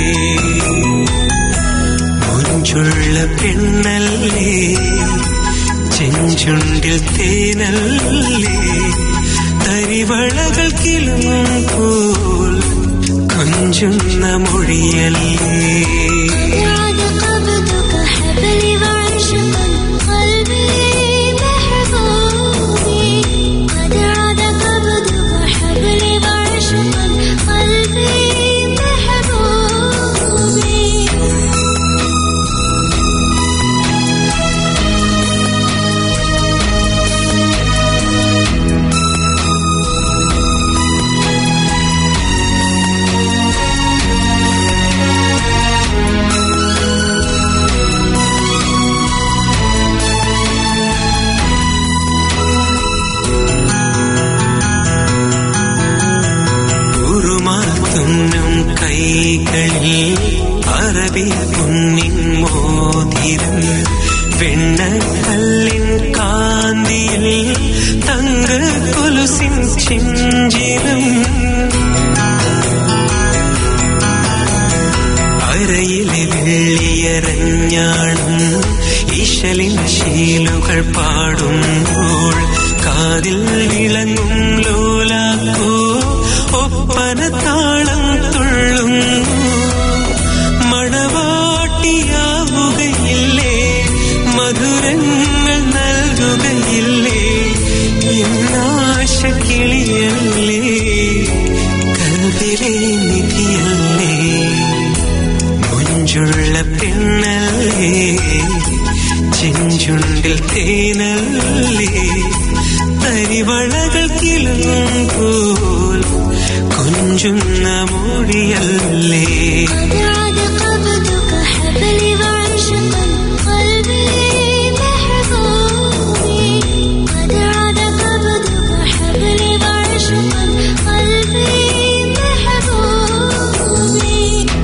മുഞ്ചുള്ള പെണ്ണല്ലേ ചെഞ്ചുണ്ടിൽ തേനല്ലേ തരിവളകൾ കിളും പോൽ കൊഞ്ചുന്ന മൊഴിയല്ലേ عاد قبضك حبلي وعشقا قلبي محبوبي قد عاد قبضك حبلي وعشقا قلبي محبوبي ഉറുമാത്തുന്നും കൈകളിൽ അറബി പൊന്നിൻ മോതിരം വെണ്ണക്കല്ലിൻ കാന്തിയിൽ തങ്ക കൊലുസിൻ ചെഞ്ചിരം അരയിലെ വെള്ളിയരഞ്ഞാണം ഈശലിൻ ശീലുകൾ പാടുമ്പോൾ കാതിൽ വിളങ്ങും ലോലാക്കോ ഒപ്പന താളം തുള്ളുന്നു മണവാട്ടിയാവുകയില്ലേ മധുരങ്ങൾ നൽകുകയില്ലേ മുഞ്ചുള്ള പെണ്ണല്ലേ ചെഞ്ചുണ്ടിൽ തേനല്ലേ തരിവളകൾ കിളും പോൽ കൊഞ്ചുന്ന മൊഴിയല്ലേ عاد قبضك حبلي وعشقا قلبي محبوبي قد عاد قبضك حبلي وعشقا قلبي محبوبي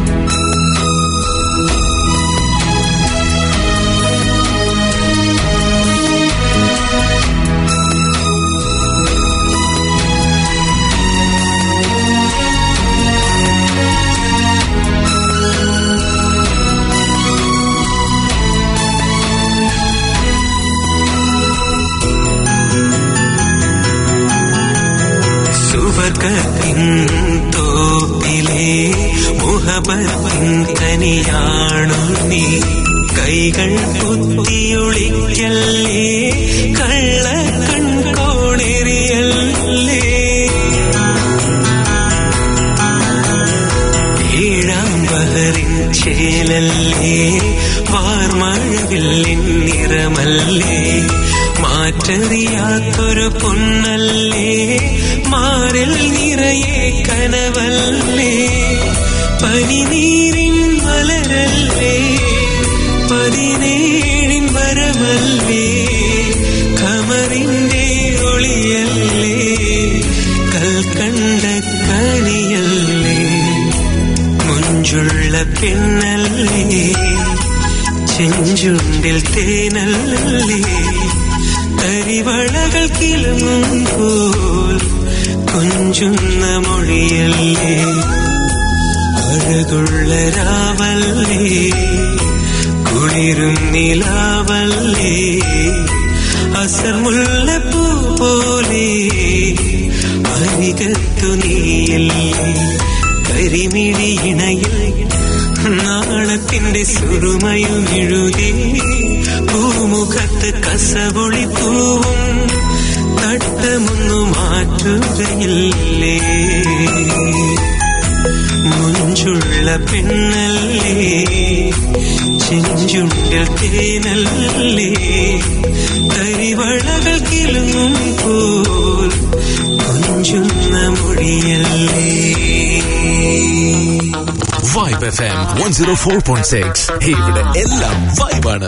സുവർഗത്തിൻ തോപ്പിലെ മുഹബത്തിൻ കനിയാണു നീ കൈകൾ കുത്തിയൊളിക്കല്ലേ കള്ള കൺകോണെറിയല്ലേ ഏഴാം ബഹറിൻ ചേലല്ലേ വാർമഴവില്ലിൻ നിറമല്ലേ മാറ്ററിയാത്തൊരു പൊന്നല്ലേ മാറിൽ നിറയെ കനവല്ലേ പനിനീരിൻ മലരല്ലേ പതിനേഴിൻ വരമല്ലേ കമറിന്റെ ഒളിയല്ലേ കൽക്കണ്ട കണിയല്ലേ മുഞ്ചുള്ള പെണ്ണല്ലേ ചെഞ്ചുണ്ടിൽ തേനല്ലേ കരിവളകൾ കിളങ്ങും പോൽ കൊഞ്ചുന്ന മൊഴിയല്ലേ അഴകുള്ള രാവല്ലേ കുളിരും നിലാവല്ലേ അസർമുള്ള പൂ പോലെ അരികത്തു നീയല്ലേ കരിമിഴി ഇണയിൽ നാളത്തിന്റെ സുറുമയും എഴുതി പൂമുഖത്ത് കസവൊളി പൂവും തട്ടമൊന്നു മാറ്റുകയില്ലേ മുഞ്ചുള്ള പെണ്ണല്ലേ ചെഞ്ചുണ്ടിൽ തേനല്ലേ കരിവളകൾ കിളുങ്ങും പോൽ കൊഞ്ചുന്ന മൊഴിയല്ലേ Vibe F M one zero four point six ഇവിടെ എല്ലാം വൈബാണ്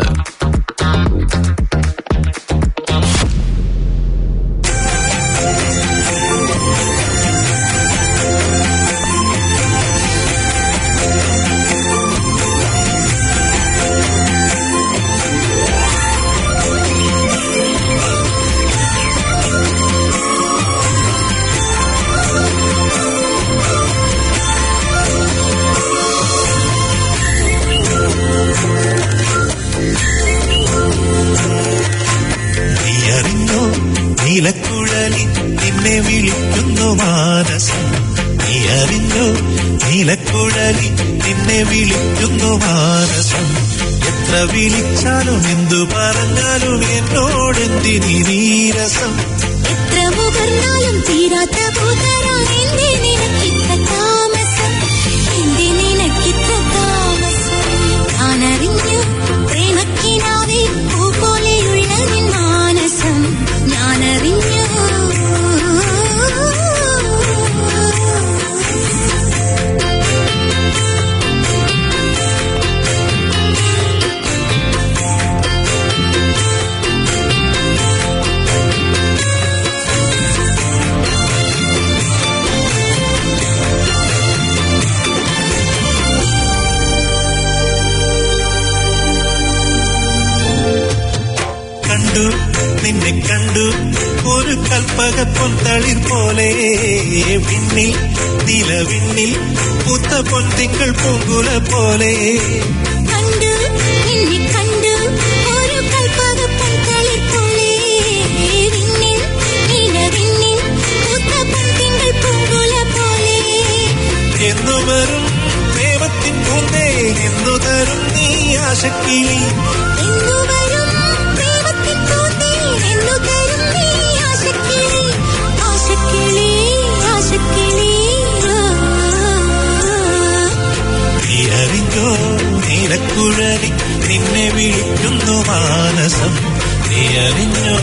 നീ അറിഞ്ഞോ നീലക്കുഴലി നിന്നെ വിളിക്കുന്നു മാനസം നീ അറിഞ്ഞോ നീലക്കുഴലി നിന്നെ വിളിക്കുന്നു മാനസം എത്ര വിളിച്ചാലും എന്തു പറഞ്ഞാലും എന്നോടെന്തിനി നീരസം എത്ര മുകർന്നാലും തീരാത്ത പൂതരാൻ എന്റെ നിനക്കിത്ത താമസം എന്റെ നിനക്കിത്ത താമസം ഞാനറിഞ്ഞു പ്രേമക്കിനാവേ പൂ പോലെയുള്ള നിൻ മാനസം ഞാനറിഞ്ഞു കണ്ടു നിന്നെ കണ്ടു ഒരു കൽപ്പക പൊന്തളിർ പോലെ വിണ്ണിൽ നിലവിണ്ണിൽ പുത്ത പൊന്തിങ്കൾ പൂങ്കുല പോലെ കണ്ടു നിന്നെ കണ്ടു ഒരു കൽപ്പകപ്പൊൻതളിർ പോലെ വിണ്ണിൽ നിലവിണ്ണിൽ പൂത്തപ്പൊൻതിങ്കൾ പൂങ്കുല പോലെ എന്നു വരും പ്രേമത്തിൻ പൂന്തേ എന്നു തരും നീ ആശക്കിളി എന്നു വരും പ്രേമത്തിൻ പൂന്തേ എന്നു തരും നീ ആശക്കിളി ആശക്കിളി ആശക്കിളി നീ അറിഞ്ഞോ നീ നീലക്കുഴലി നിന്നെ വിളിക്കുന്നു മാനസം നീ അറിഞ്ഞോ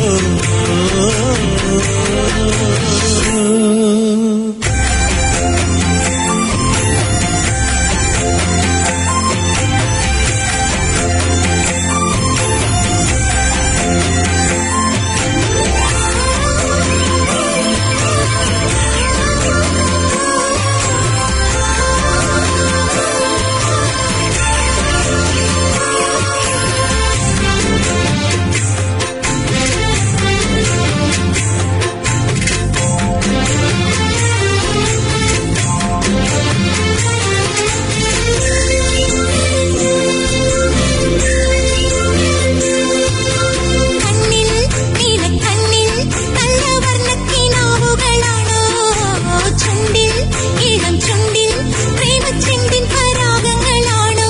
കണ്ണിൽ നീലക്കണ്ണിൽ നല്ല വർണ്ണക്കിനാവുകളാണോ ചുണ്ടിൽ ഇളം ചുണ്ടിൽ പ്രേമച്ചെണ്ടിൻ പരാഗങ്ങളാണോ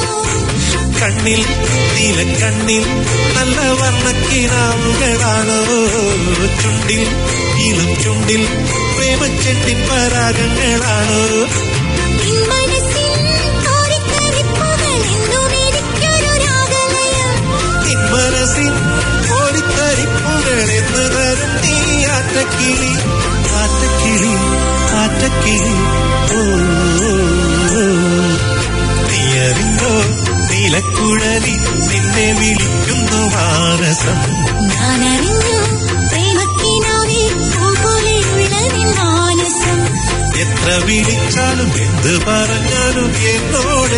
കണ്ണിൽ നീലക്കണ്ണിൽ നല്ല വർണ്ണക്കിനാവുകളാണോ ചുണ്ടിൽ ഇളം ചുണ്ടിൽ പ്രേമച്ചെണ്ടിൻ പരാഗങ്ങളാണോ നിൻ മനസ്സിൻ കോരിത്തരിപ്പുകൾ എന്നും എനിക്കൊരു രാഗലയം നിൻ മനസ്സിൻ ഓടിത്തരിപ്പുകൾ എന്ന് തരും നീ ആറ്റക്കിളി ആറ്റക്കിളി ആറ്റക്കിളി ഓ ഓ, ഓ. നീ അറിഞ്ഞോ നീലക്കുഴലി നിന്നെ വിളിക്കുന്നു മാനസം ഞാനറിഞ്ഞു പ്രേമക്കിനാവിൽ പൂ പോലെയുള്ള നിൻ മാനസം എത്ര വിളിച്ചാലും എന്ത് പറഞ്ഞാലും എന്നോട്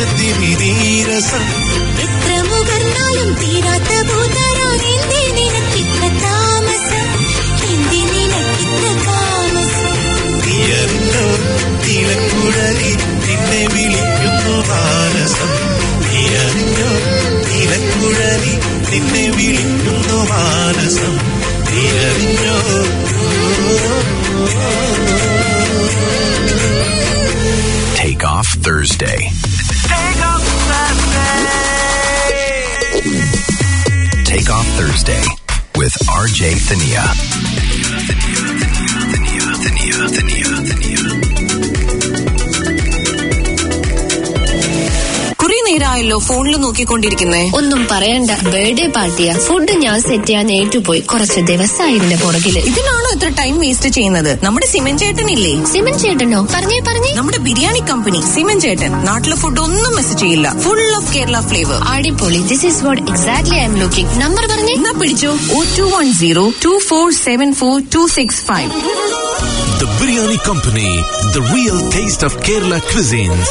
നീരസം എത്ര മുകർന്നാലും തീരാത്ത ഭൂതരാൻ എന്തേ നിനക്കിത്ര താമസം എന്തേ നിനക്കിത്ര താമസം നീ അറിഞ്ഞോ നീലക്കുഴലി നിന്നെ വിളിക്കുന്നു മാനസം നീ അറിഞ്ഞോ നീലക്കുഴലി നിന്നെ വിളിക്കുന്നു മാനസം നീ അറിഞ്ഞോ Take off Thursday. Take off Thursday with RJ Thania. കുറെ നേരമായല്ലോ ഫോണിൽ നോക്കിക്കൊണ്ടിരിക്കുന്നേ ഒന്നും പറയണ്ട ബർത്ത്ഡേ പാർട്ടിയാ ഫുഡ് ഞാൻ സെറ്റ് ചെയ്യാൻ ഏറ്റുപോയി കുറച്ച് ദിവസമായി ഇതിന്റെ പുറകില് ഇതിനാണോ ഇത്ര ടൈം വേസ്റ്റ് ചെയ്യുന്നത് നമ്മുടെ സിമൻ ചേട്ടനില്ലേ സിമൻ ചേട്ടനോ പറഞ്ഞേ പറഞ്ഞേ നമ്മുടെ ബിരിയാണി കമ്പനി സിമൻ ചേട്ടൻ നാട്ടിലെ ഫുഡ് ഒന്നും മിസ് ചെയ്യില്ല ഫുൾ ഓഫ് കേരള ഫ്ലേവർ അടിപൊളി this is what exactly I'm looking number പറഞ്ഞേ എന്നാ പിടിച്ചോ o two one zero two four seven four two six five The Biryani Company, the real taste of Kerala cuisines.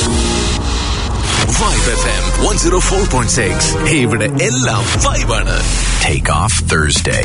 Vibe FM 104.6. ഇവിടെ എല്ലാം vibe ആണ്. Take off Thursday.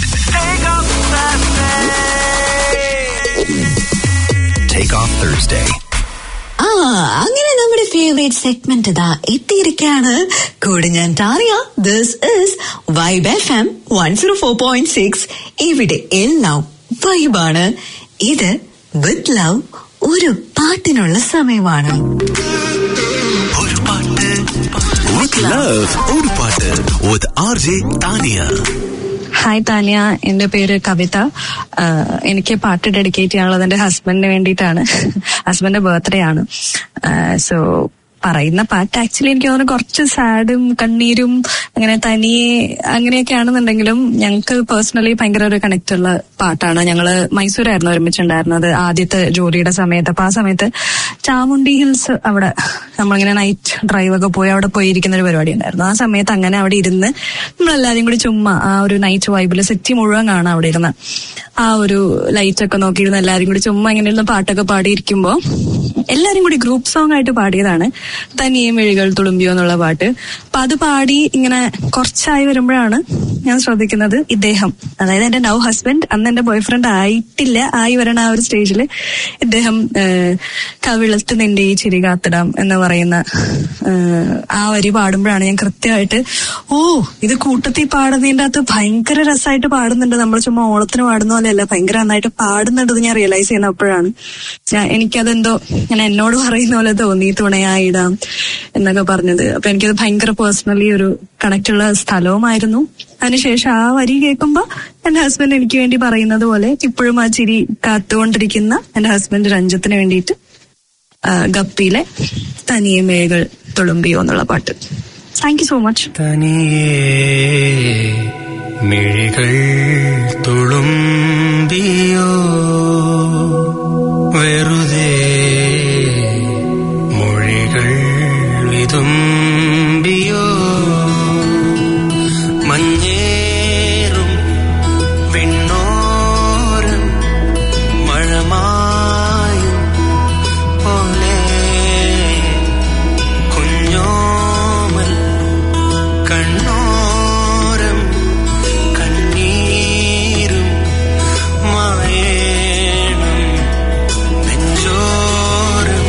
Take off Thursday. ആ അങ്ങനെ നമ്മുടെ favourite segment ഇതാ എത്തിയിരിക്കുകയാണ് കൂടെ ഞാൻ Tania this is Vibe F M one zero four point six ഇവിടെ എല്ലാം വൈബാണ് ഇത് വിത്ത് ലവ് ഒരു പാട്ടിനുള്ള സമയമാണ് ഒരു പാട്ട് with love. ഒരു പാട്ട് with RJ Tania. Hi Tania എന്റെ പേര് കവിത ആഹ് എനിക്ക് പാട്ട് ഡെഡിക്കേറ്റ് ചെയ്യാനുള്ളത് എന്റെ ഹസ്ബൻഡിന് വേണ്ടിയിട്ടാണ് ഹസ്ബൻഡിന്റെ ബർത്ത്ഡേ ആണ് സോ പറയുന്ന പാട്ട് ആക്ച്വലി എനിക്ക് തോന്നുന്നു കുറച്ച് സാഡും കണ്ണീരും അങ്ങനെ തനിയെ അങ്ങനെയൊക്കെ ആണെന്നുണ്ടെങ്കിലും ഞങ്ങൾക്ക് പേഴ്സണലി ഭയങ്കര ഒരു കണക്ട് ഉള്ള പാട്ടാണ് ഞങ്ങള് മൈസൂരായിരുന്നു ഒരുമിച്ചുണ്ടായിരുന്നത് ആദ്യത്തെ ജോലിയുടെ സമയത്ത് അപ്പൊ ആ സമയത്ത് ചാമുണ്ടി ഹിൽസ് അവിടെ നമ്മളിങ്ങനെ നൈറ്റ് ഡ്രൈവ് ഒക്കെ പോയി അവിടെ പോയി ഇരിക്കുന്ന ഒരു പരിപാടി ഉണ്ടായിരുന്നു ആ സമയത്ത് അങ്ങനെ അവിടെ ഇരുന്ന് നമ്മളെല്ലാരും കൂടി ചുമ്മാ ആ ഒരു നൈറ്റ് വൈബില് സെറ്റി മുഴുവൻ കാണാം അവിടെ ഇരുന്ന് ആ ഒരു ലൈറ്റ് ഒക്കെ നോക്കിയിരുന്ന എല്ലാരും കൂടി ചുമ്മാ ഇങ്ങനെ ഇരുന്ന് പാട്ടൊക്കെ പാടിയിരിക്കുമ്പോ എല്ലാരും കൂടി ഗ്രൂപ്പ് സോങ് ആയിട്ട് പാടിയതാണ് തനിയെ മിഴികൾ തുളുമ്പിയോ എന്നുള്ള പാട്ട് അപ്പൊ അത് പാടി ഇങ്ങനെ കുറച്ചായി വരുമ്പോഴാണ് ഞാൻ ശ്രദ്ധിക്കുന്നത് ഇദ്ദേഹം അതായത് എന്റെ നൗ ഹസ്ബൻഡ് അന്ന് എന്റെ ബോയ് ഫ്രണ്ട് ആയിട്ടില്ല ആയി വരണ ആ ഒരു സ്റ്റേജിൽ ഇദ്ദേഹം ഏഹ്, കവിളത്ത് നിന്റെ ഈ ചിരി കാത്തിടാം എന്ന് പറയുന്ന ഏഹ്, ആ വരി പാടുമ്പോഴാണ് ഞാൻ കൃത്യമായിട്ട് ഓ ഇത് കൂട്ടത്തിൽ പാടുന്നതിന്റെ അകത്ത് ഭയങ്കര രസമായിട്ട് പാടുന്നുണ്ട് നമ്മൾ ചുമ്മാ ഓളത്തിന് പാടുന്ന പോലെയല്ല ഭയങ്കര നന്നായിട്ട് പാടുന്നുണ്ടെന്ന് ഞാൻ റിയലൈസ് ചെയ്യുന്ന അപ്പോഴാണ് ഞാൻ എനിക്കതെന്തോ ഞാൻ എന്നോട് പറയുന്ന പോലെ തോന്നി തുണയായിടാം എന്നൊക്കെ പറഞ്ഞത് അപ്പൊ എനിക്കത് ഭയങ്കര പേഴ്സണലി ഒരു കണക്ട് ഉള്ള സ്ഥലവുമായിരുന്നു അതിനുശേഷം ആ വരി കേൾക്കുമ്പോ എന്റെ ഹസ്ബൻഡ് എനിക്ക് വേണ്ടി പറയുന്നത് പോലെ ഇപ്പോഴും ആ ചിരി കാത്തുകൊണ്ടിരിക്കുന്ന എന്റെ ഹസ്ബൻഡ് രഞ്ജത്തിന് വേണ്ടിയിട്ട് ആ, ഗപ്പിയിലെ തനിയെ മേകൾ തുളുമ്പിയോ എന്നുള്ള പാട്ട് താങ്ക് യു സോ മച്ച് തനിയേ മിഴികൾ തുളുമ്പിയോ വെറുതെ മൊഴികൾ വിതുമ്പിയോ മഞ്ഞേറും വിണ്ണോരം മഴമായും പോലെ കുഞ്ഞോമൽ കണ്ണോരം കണ്ണീരും മായേണം നെഞ്ചോരം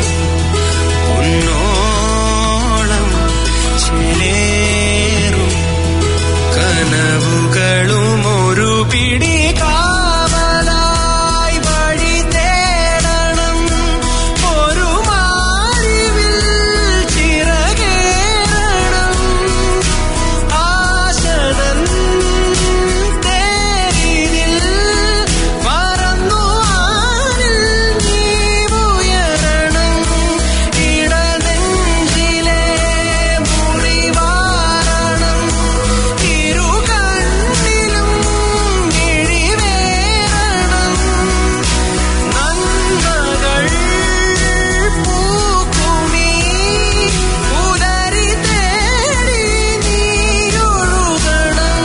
ഉന്നോളം ചേലേറും കനവുകളും ഒരു പിടി കാവലായി വഴി തേടണം ഒരു മാറിവിൽ ചിറകേറണം ആശതൻ തേരിനിൽ പറന്നു ആനിൽ നീ ഉയരണം ഇടനെഞ്ചിലെ മുറിവാരണം ഇരു കണ്ണിലും മിഴിവേറണം നന്മകൾ പൂക്കുമീ ഉദരി തേടി നീയൊഴുകണം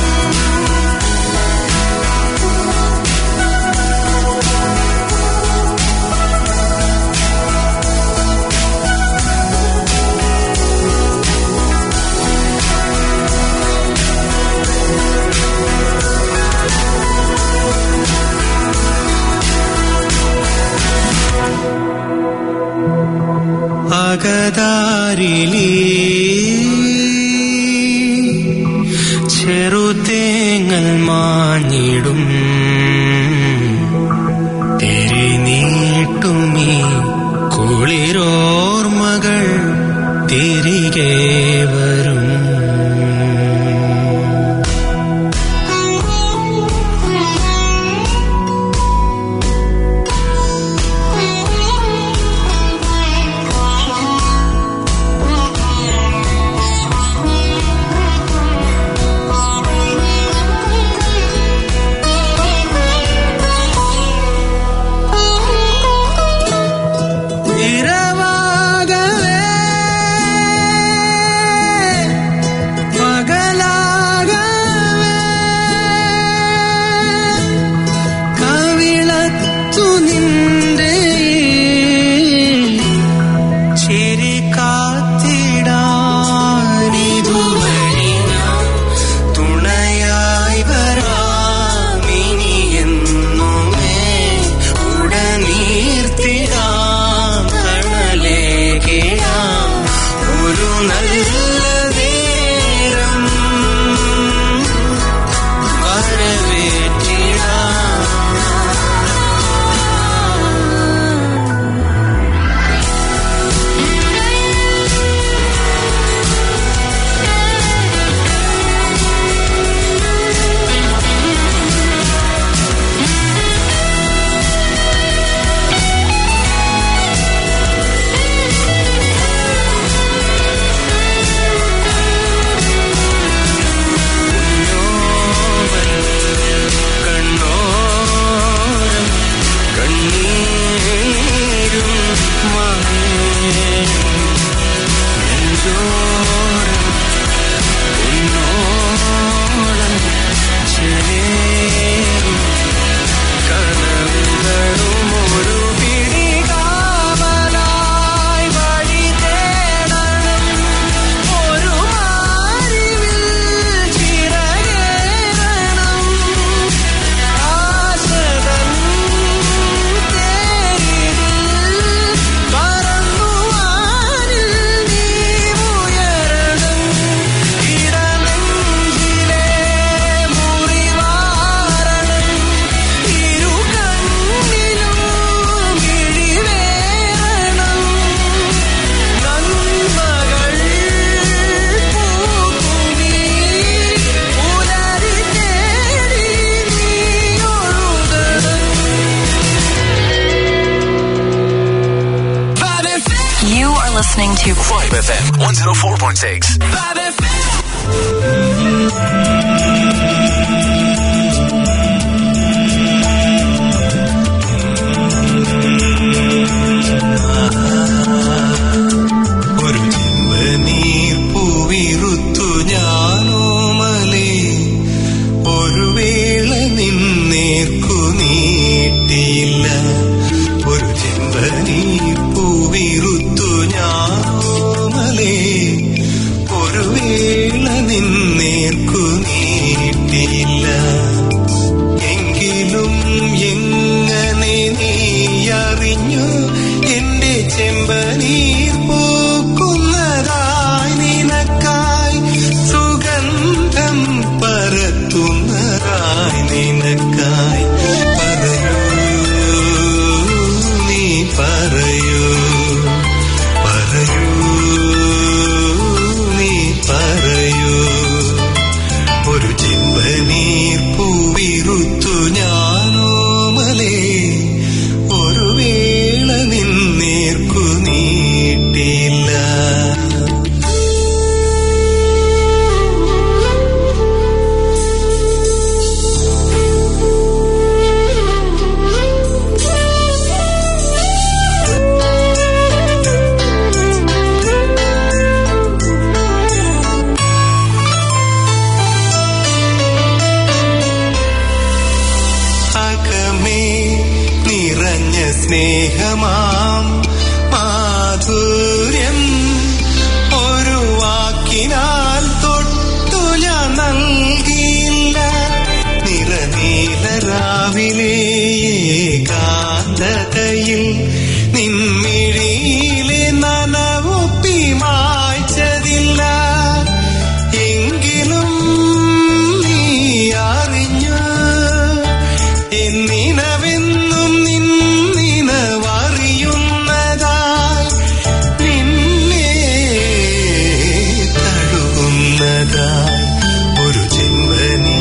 അകതാരിലി ചെറുതേങ്ങൽ മാഞ്ഞിടും തിരിനീട്ടുമീ കുളിരോർമകൾ തിരികെ വരും ഇരവാകവേ Vibe FM 104.6. ഒരു ചെമ്പനീർ പൂവിറുത്തു ഞാനോമലേ ഒരു വേള നിന്നേർക്കു നീട്ടിയില്ല ഒരു ചെമ്പനീർ പൂവിറുത്തു ഞാനോമലേ ഒരു വേള നിന്നേർക്കു നീട്ടിയില്ല എങ്കിലും എങ്ങനെ നീ അറിഞ്ഞു എന്റെ ചെമ്പനീർ പൂക്കുന്നതായി നിനക്കായി സുഗന്ധം പരത്തുന്നതായി നിനക്കായി പറയൂ നീ പറയൂ പറയൂ നീ പറയൂ ഒരു ചെമ്പനീർ പൂവിറുത്തു ഞാനോമലേ ഒരു വേള നിന്നേർക്കു നീട്ടില്ല അകമേ നിറഞ്ഞ സ്നേഹമാം മാധുര്യം ഒരു വാക്കിനാൽ തൊട്ടു ഞാൻ നൽകിയില്ല നിറനീല രാവിലെ കാന്തതയിൽ നിൻമിഴിയിലെ നനവൊപ്പി മായ്ച്ചതില്ല എങ്കിലും നീ അറിഞ്ഞു എന്നിനവെന്നും നിന്നിനവറിയുന്നതായി നിന്നെ തഴുകുന്നതായി ഒരു ചെമ്പനീ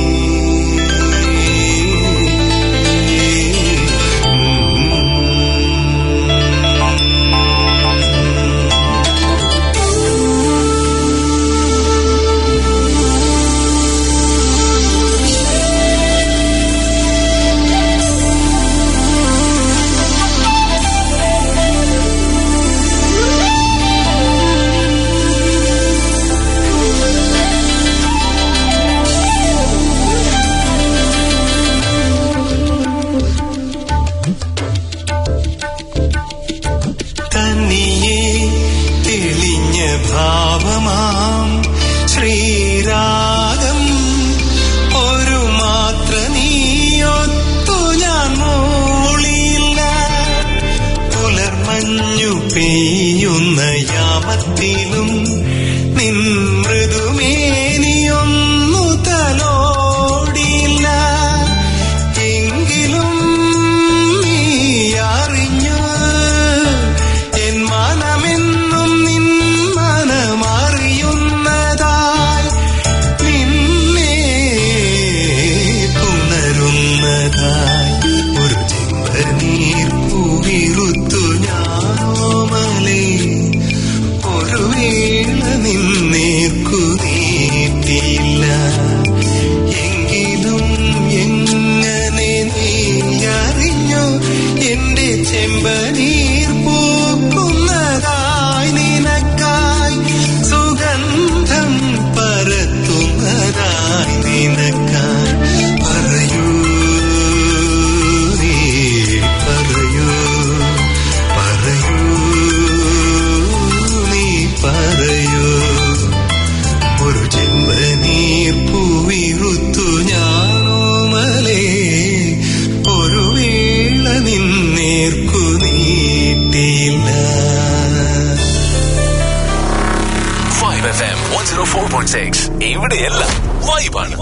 തന്നിയെ തെളിഞ്ഞ ഭാവമാം ശ്രീരാഗം ഒരു മാത്ര നീയൊത്തു ഞാൻ മൂളിയില്ല പുലർമഞ്ഞു പെയ്യുന്ന യാമത്തിലും നിൻ മൃദുമേനിയൊന്നു തലോടിയില്ല എങ്കിലും നീ അറിഞ്ഞു എൻ മനമെന്നും നിൻ മനമറിയുന്നതായി നിന്നെ പുണരുന്നതായി ഒരു ചെമ്പനീർ പൂവിറുത്തു ഞാനോമലേ ഒരു വേള നിന്നേർക്കു നീട്ടിയില്ല എങ്കിലും എങ്ങനെ നീ അറിഞ്ഞു എന്റെ ചെമ്പനീർ പൂക്കുന്നതായി നിനക്കായി സുഗന്ധം പരത്തുന്നതായി നിനക്കായി പറയൂ നീ പറയൂ പറയൂ നീ പറയൂ ഒരു ചെമ്പനീർ പൂവിറുത്തു ഞാനോമലേ ഒരു വേള നിന്നേർക്കു നീട്ടില്ല Vibe FM 104.6. ഇവിടെയെല്ലാം വൈബാണ്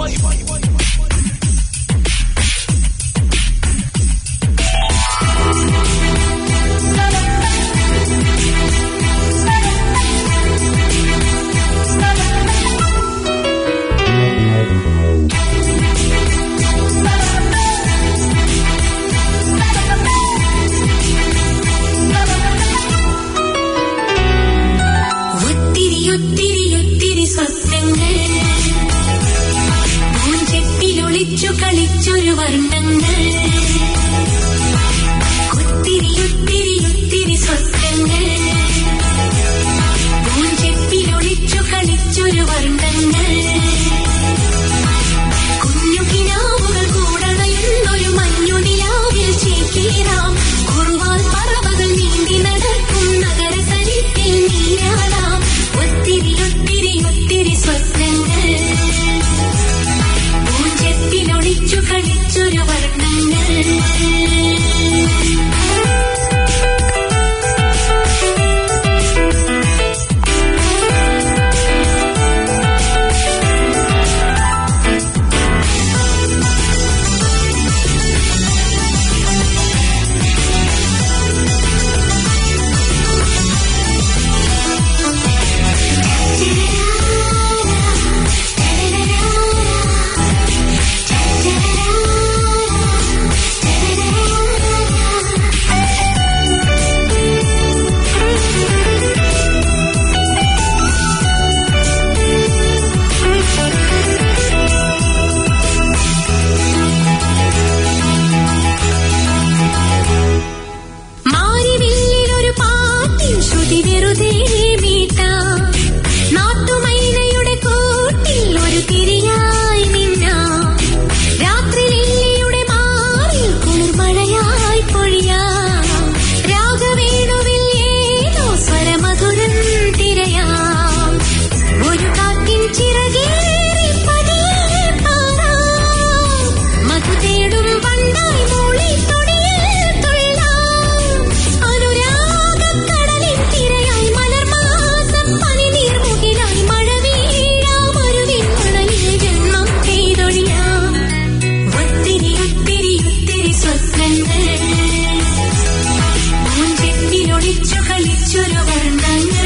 ഒത്തിരി ഒത്തിരി ഒത്തിരി സ്വപ്നങ്ങൾ പൂഞ്ചത്തിലൊളിച്ചു കളിച്ചൊരു വർണ്ണങ്ങൾ മാരിവില്ലിലൊരു പാട്ടിൻ ശ്രുതി വെറുതെ മീട്ടാം നാട്ടുമൈനയുടെ കൂട്ടിൽ ഒരു തിരിയായി മിന്നാം രാത്രി ലില്ലിയുടെ മാറിൽ കുളിർമഴയായി പൊഴിയാം രാഗവേണുവിൽ ഏതോ സ്വരമധുരം തിരയാം ഒരു കാറ്റിൻ ചിറകേറി പതിയെ പാറാം മധു തേടും പണ്ടായി മൂളി തൊടിയിൽ തുള്ളാം അനുരാഗക്കടലിൻ തിരയായി മലർമാസം പനിനീർമുകിലായി മഴ വീഴാം ഒരുവിൻ മണലിൽ ജന്മം പെയ്തൊഴിയാം ഒത്തിരി ഒത്തിരി ഒത്തിരി സ്വപ്നങ്ങൾ പൂഞ്ചെത്തിലൊളിച്ചു കളിച്ചൊരു വർണ്ണങ്ങൾ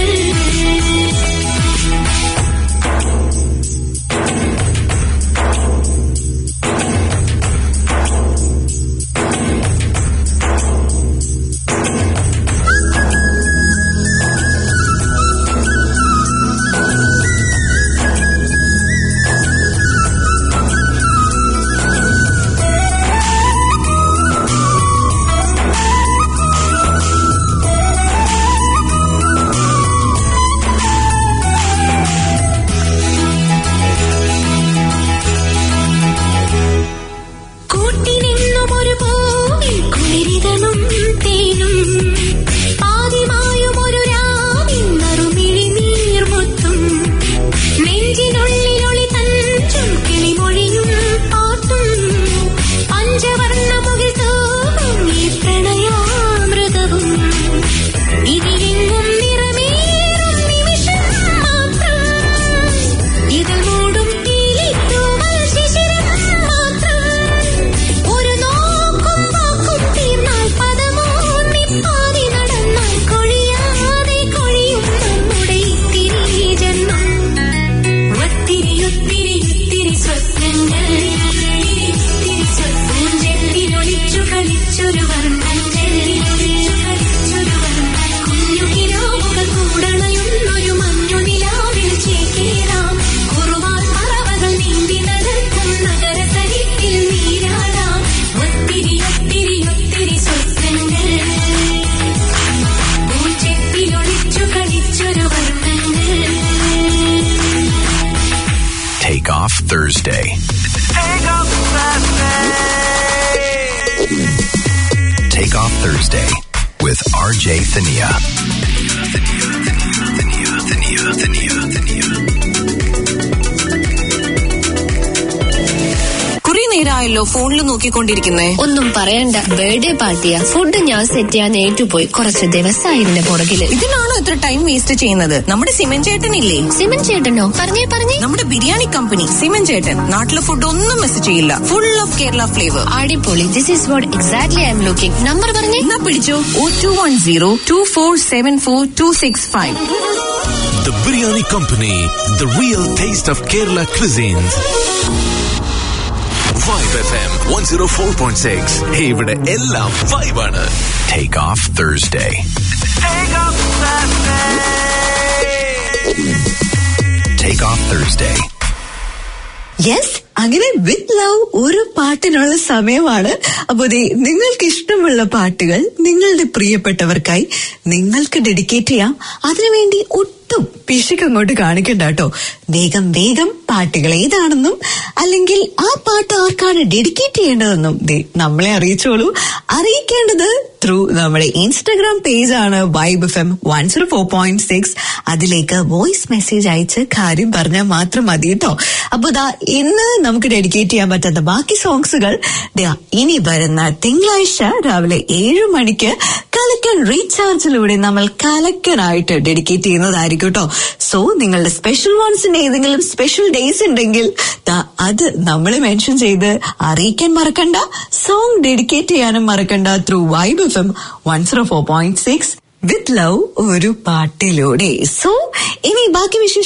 കൂട്ടിനിന്നും ഒരു പൂവിൽ കുളിരിതളും തേനും പാതിമായും ഒരു രാവിൻ നറുമിഴി നീർമുത്തും നെഞ്ചിനുള്ളിലൊളി തഞ്ചും കിളിമൊഴിയും പാട്ടും പഞ്ചവർണ്ണമുകിൽ തോറും ഈ പ്രണയാമൃതവും ഇതിലെങ്ങും നിറമേറും നിമിഷം മാത്രം ഇതിൽ മൂടും തീയിത്തൂവൽ ശിശിരം മാത്രം ഒരു നോക്കും വാക്കും തീർന്നാൽ പദമൂന്നി പാതി നടന്നാൽ കൊഴിയാതെ കൊഴിയും നമ്മുടെ ഇത്തിരി ജന്മം ഒത്തിരി ഒത്തിരി ഒത്തിരി സ്വപ്നങ്ങൾ പൂഞ്ചെത്തിലൊളിച്ചു കളിച്ചൊരു വർണ്ണങ്ങൾ കുഞ്ഞുകിരാവുകൾ കൂടണയുന്നൊരു മഞ്ഞു നിലാവിൽ ചേക്കേറാം കുറുവാൻ പറവകൾ നീന്തി നടക്കും നഗരസരിത്തിൽ നീരാടാം ഒത്തിരി ഒത്തിരി ഒത്തിരി സ്വപ്നങ്ങൾ പൂഞ്ചെത്തിലൊളിച്ചു കളിച്ചൊരു വർണ്ണങ്ങൾ Take off Thursday. Take off Thursday with RJ Thania. കുറെ നേരമായല്ലോ ഫോണിൽ നോക്കിക്കൊണ്ടിരിക്കുന്നേ ഒന്നും പറയണ്ട ബർത്ത്ഡേ പാർട്ടിയാ ഫുഡ് ഞാൻ സെറ്റ് ചെയ്യാൻ ഏറ്റുപോയി കുറച്ച് ദിവസമായി ഇതിന്റെ പുറകില് ഇതിനാണോ ഇത്ര ടൈം വേസ്റ്റ് ചെയ്യുന്നത് നമ്മുടെ സിമൻ ചേട്ടനില്ലേ സിമൻ ചേട്ടനോ പറഞ്ഞേ പറഞ്ഞേ നമ്മുടെ ബിരിയാണി കമ്പനി സിമൻ ചേട്ടൻ നാട്ടിലെ ഫുഡ് ഒന്നും മിസ് ചെയ്യില്ല ഫുൾ ഓഫ് കേരള ഫ്ലേവർ അടിപൊളി this is what exactly I'm looking number പറഞ്ഞേ എന്നാ പിടിച്ചോ o two one zero two four seven four two six five The Biryani Company, the real taste of Kerala cuisines. Vibe FM 104.6. ഇവിടെ എല്ലാം vibe ആണ്. Take off Thursday. Take off Thursday. Yes അങ്ങനെ with love ഒരു പാട്ടിനുള്ള സമയമാണ് അപ്പൊ ദേ നിങ്ങൾക്ക് ഇഷ്ടമുള്ള പാട്ടുകൾ നിങ്ങളുടെ പ്രിയപ്പെട്ടവർക്കായി നിങ്ങൾക്ക് ഡെഡിക്കേറ്റ് ചെയ്യാം അതിനുവേണ്ടി ഒട്ടും പിശുക്ക് അങ്ങോട്ട് കാണിക്കണ്ട കേട്ടോ വേഗം വേഗം പാട്ടുകൾ ഏതാണെന്നും അല്ലെങ്കിൽ ആ പാട്ട് ആർക്കാണ് ഡെഡിക്കേറ്റ് ചെയ്യേണ്ടതെന്നും ദേ നമ്മളെ അറിയിച്ചോളൂ അറിയിക്കേണ്ടത് ത്രൂ നമ്മുടെ ഇൻസ്റ്റഗ്രാം പേജ് ആണ് Vibe F M one zero four point six അതിലേക്ക് വോയിസ് മെസ്സേജ് അയച്ച് കാര്യം പറഞ്ഞാൽ മാത്രം മതി കേട്ടോ അപ്പൊ ദാ ഇന്ന് നമുക്ക് ഡെഡിക്കേറ്റ് ചെയ്യാൻ പറ്റാത്ത ബാക്കി സോങ്സുകൾ ദാ ഇനി വരുന്ന തിങ്കളാഴ്ച രാവിലെ ഏഴ് മണിക്ക് കലക്കൻ റീചാർജിലൂടെ നമ്മൾ കലക്കനായിട്ട് ഡെഡിക്കേറ്റ് ചെയ്യുന്നതായിരിക്കും കേട്ടോ സോ നിങ്ങളുടെ സ്പെഷ്യൽ വൺസിന്റെ ഏതെങ്കിലും സ്പെഷ്യൽ ഡേയ്സ് ഉണ്ടെങ്കിൽ ദാ അത് നമ്മൾ മെൻഷൻ ചെയ്ത് അറിയിക്കാൻ മറക്കണ്ട സോങ് ഡെഡിക്കേറ്റ് ചെയ്യാനും മറക്കണ്ട through Vibe F M one zero four point six with love ഒരു പാട്ടിലൂടെ സോ ഇനി ബാക്കി വിശേഷം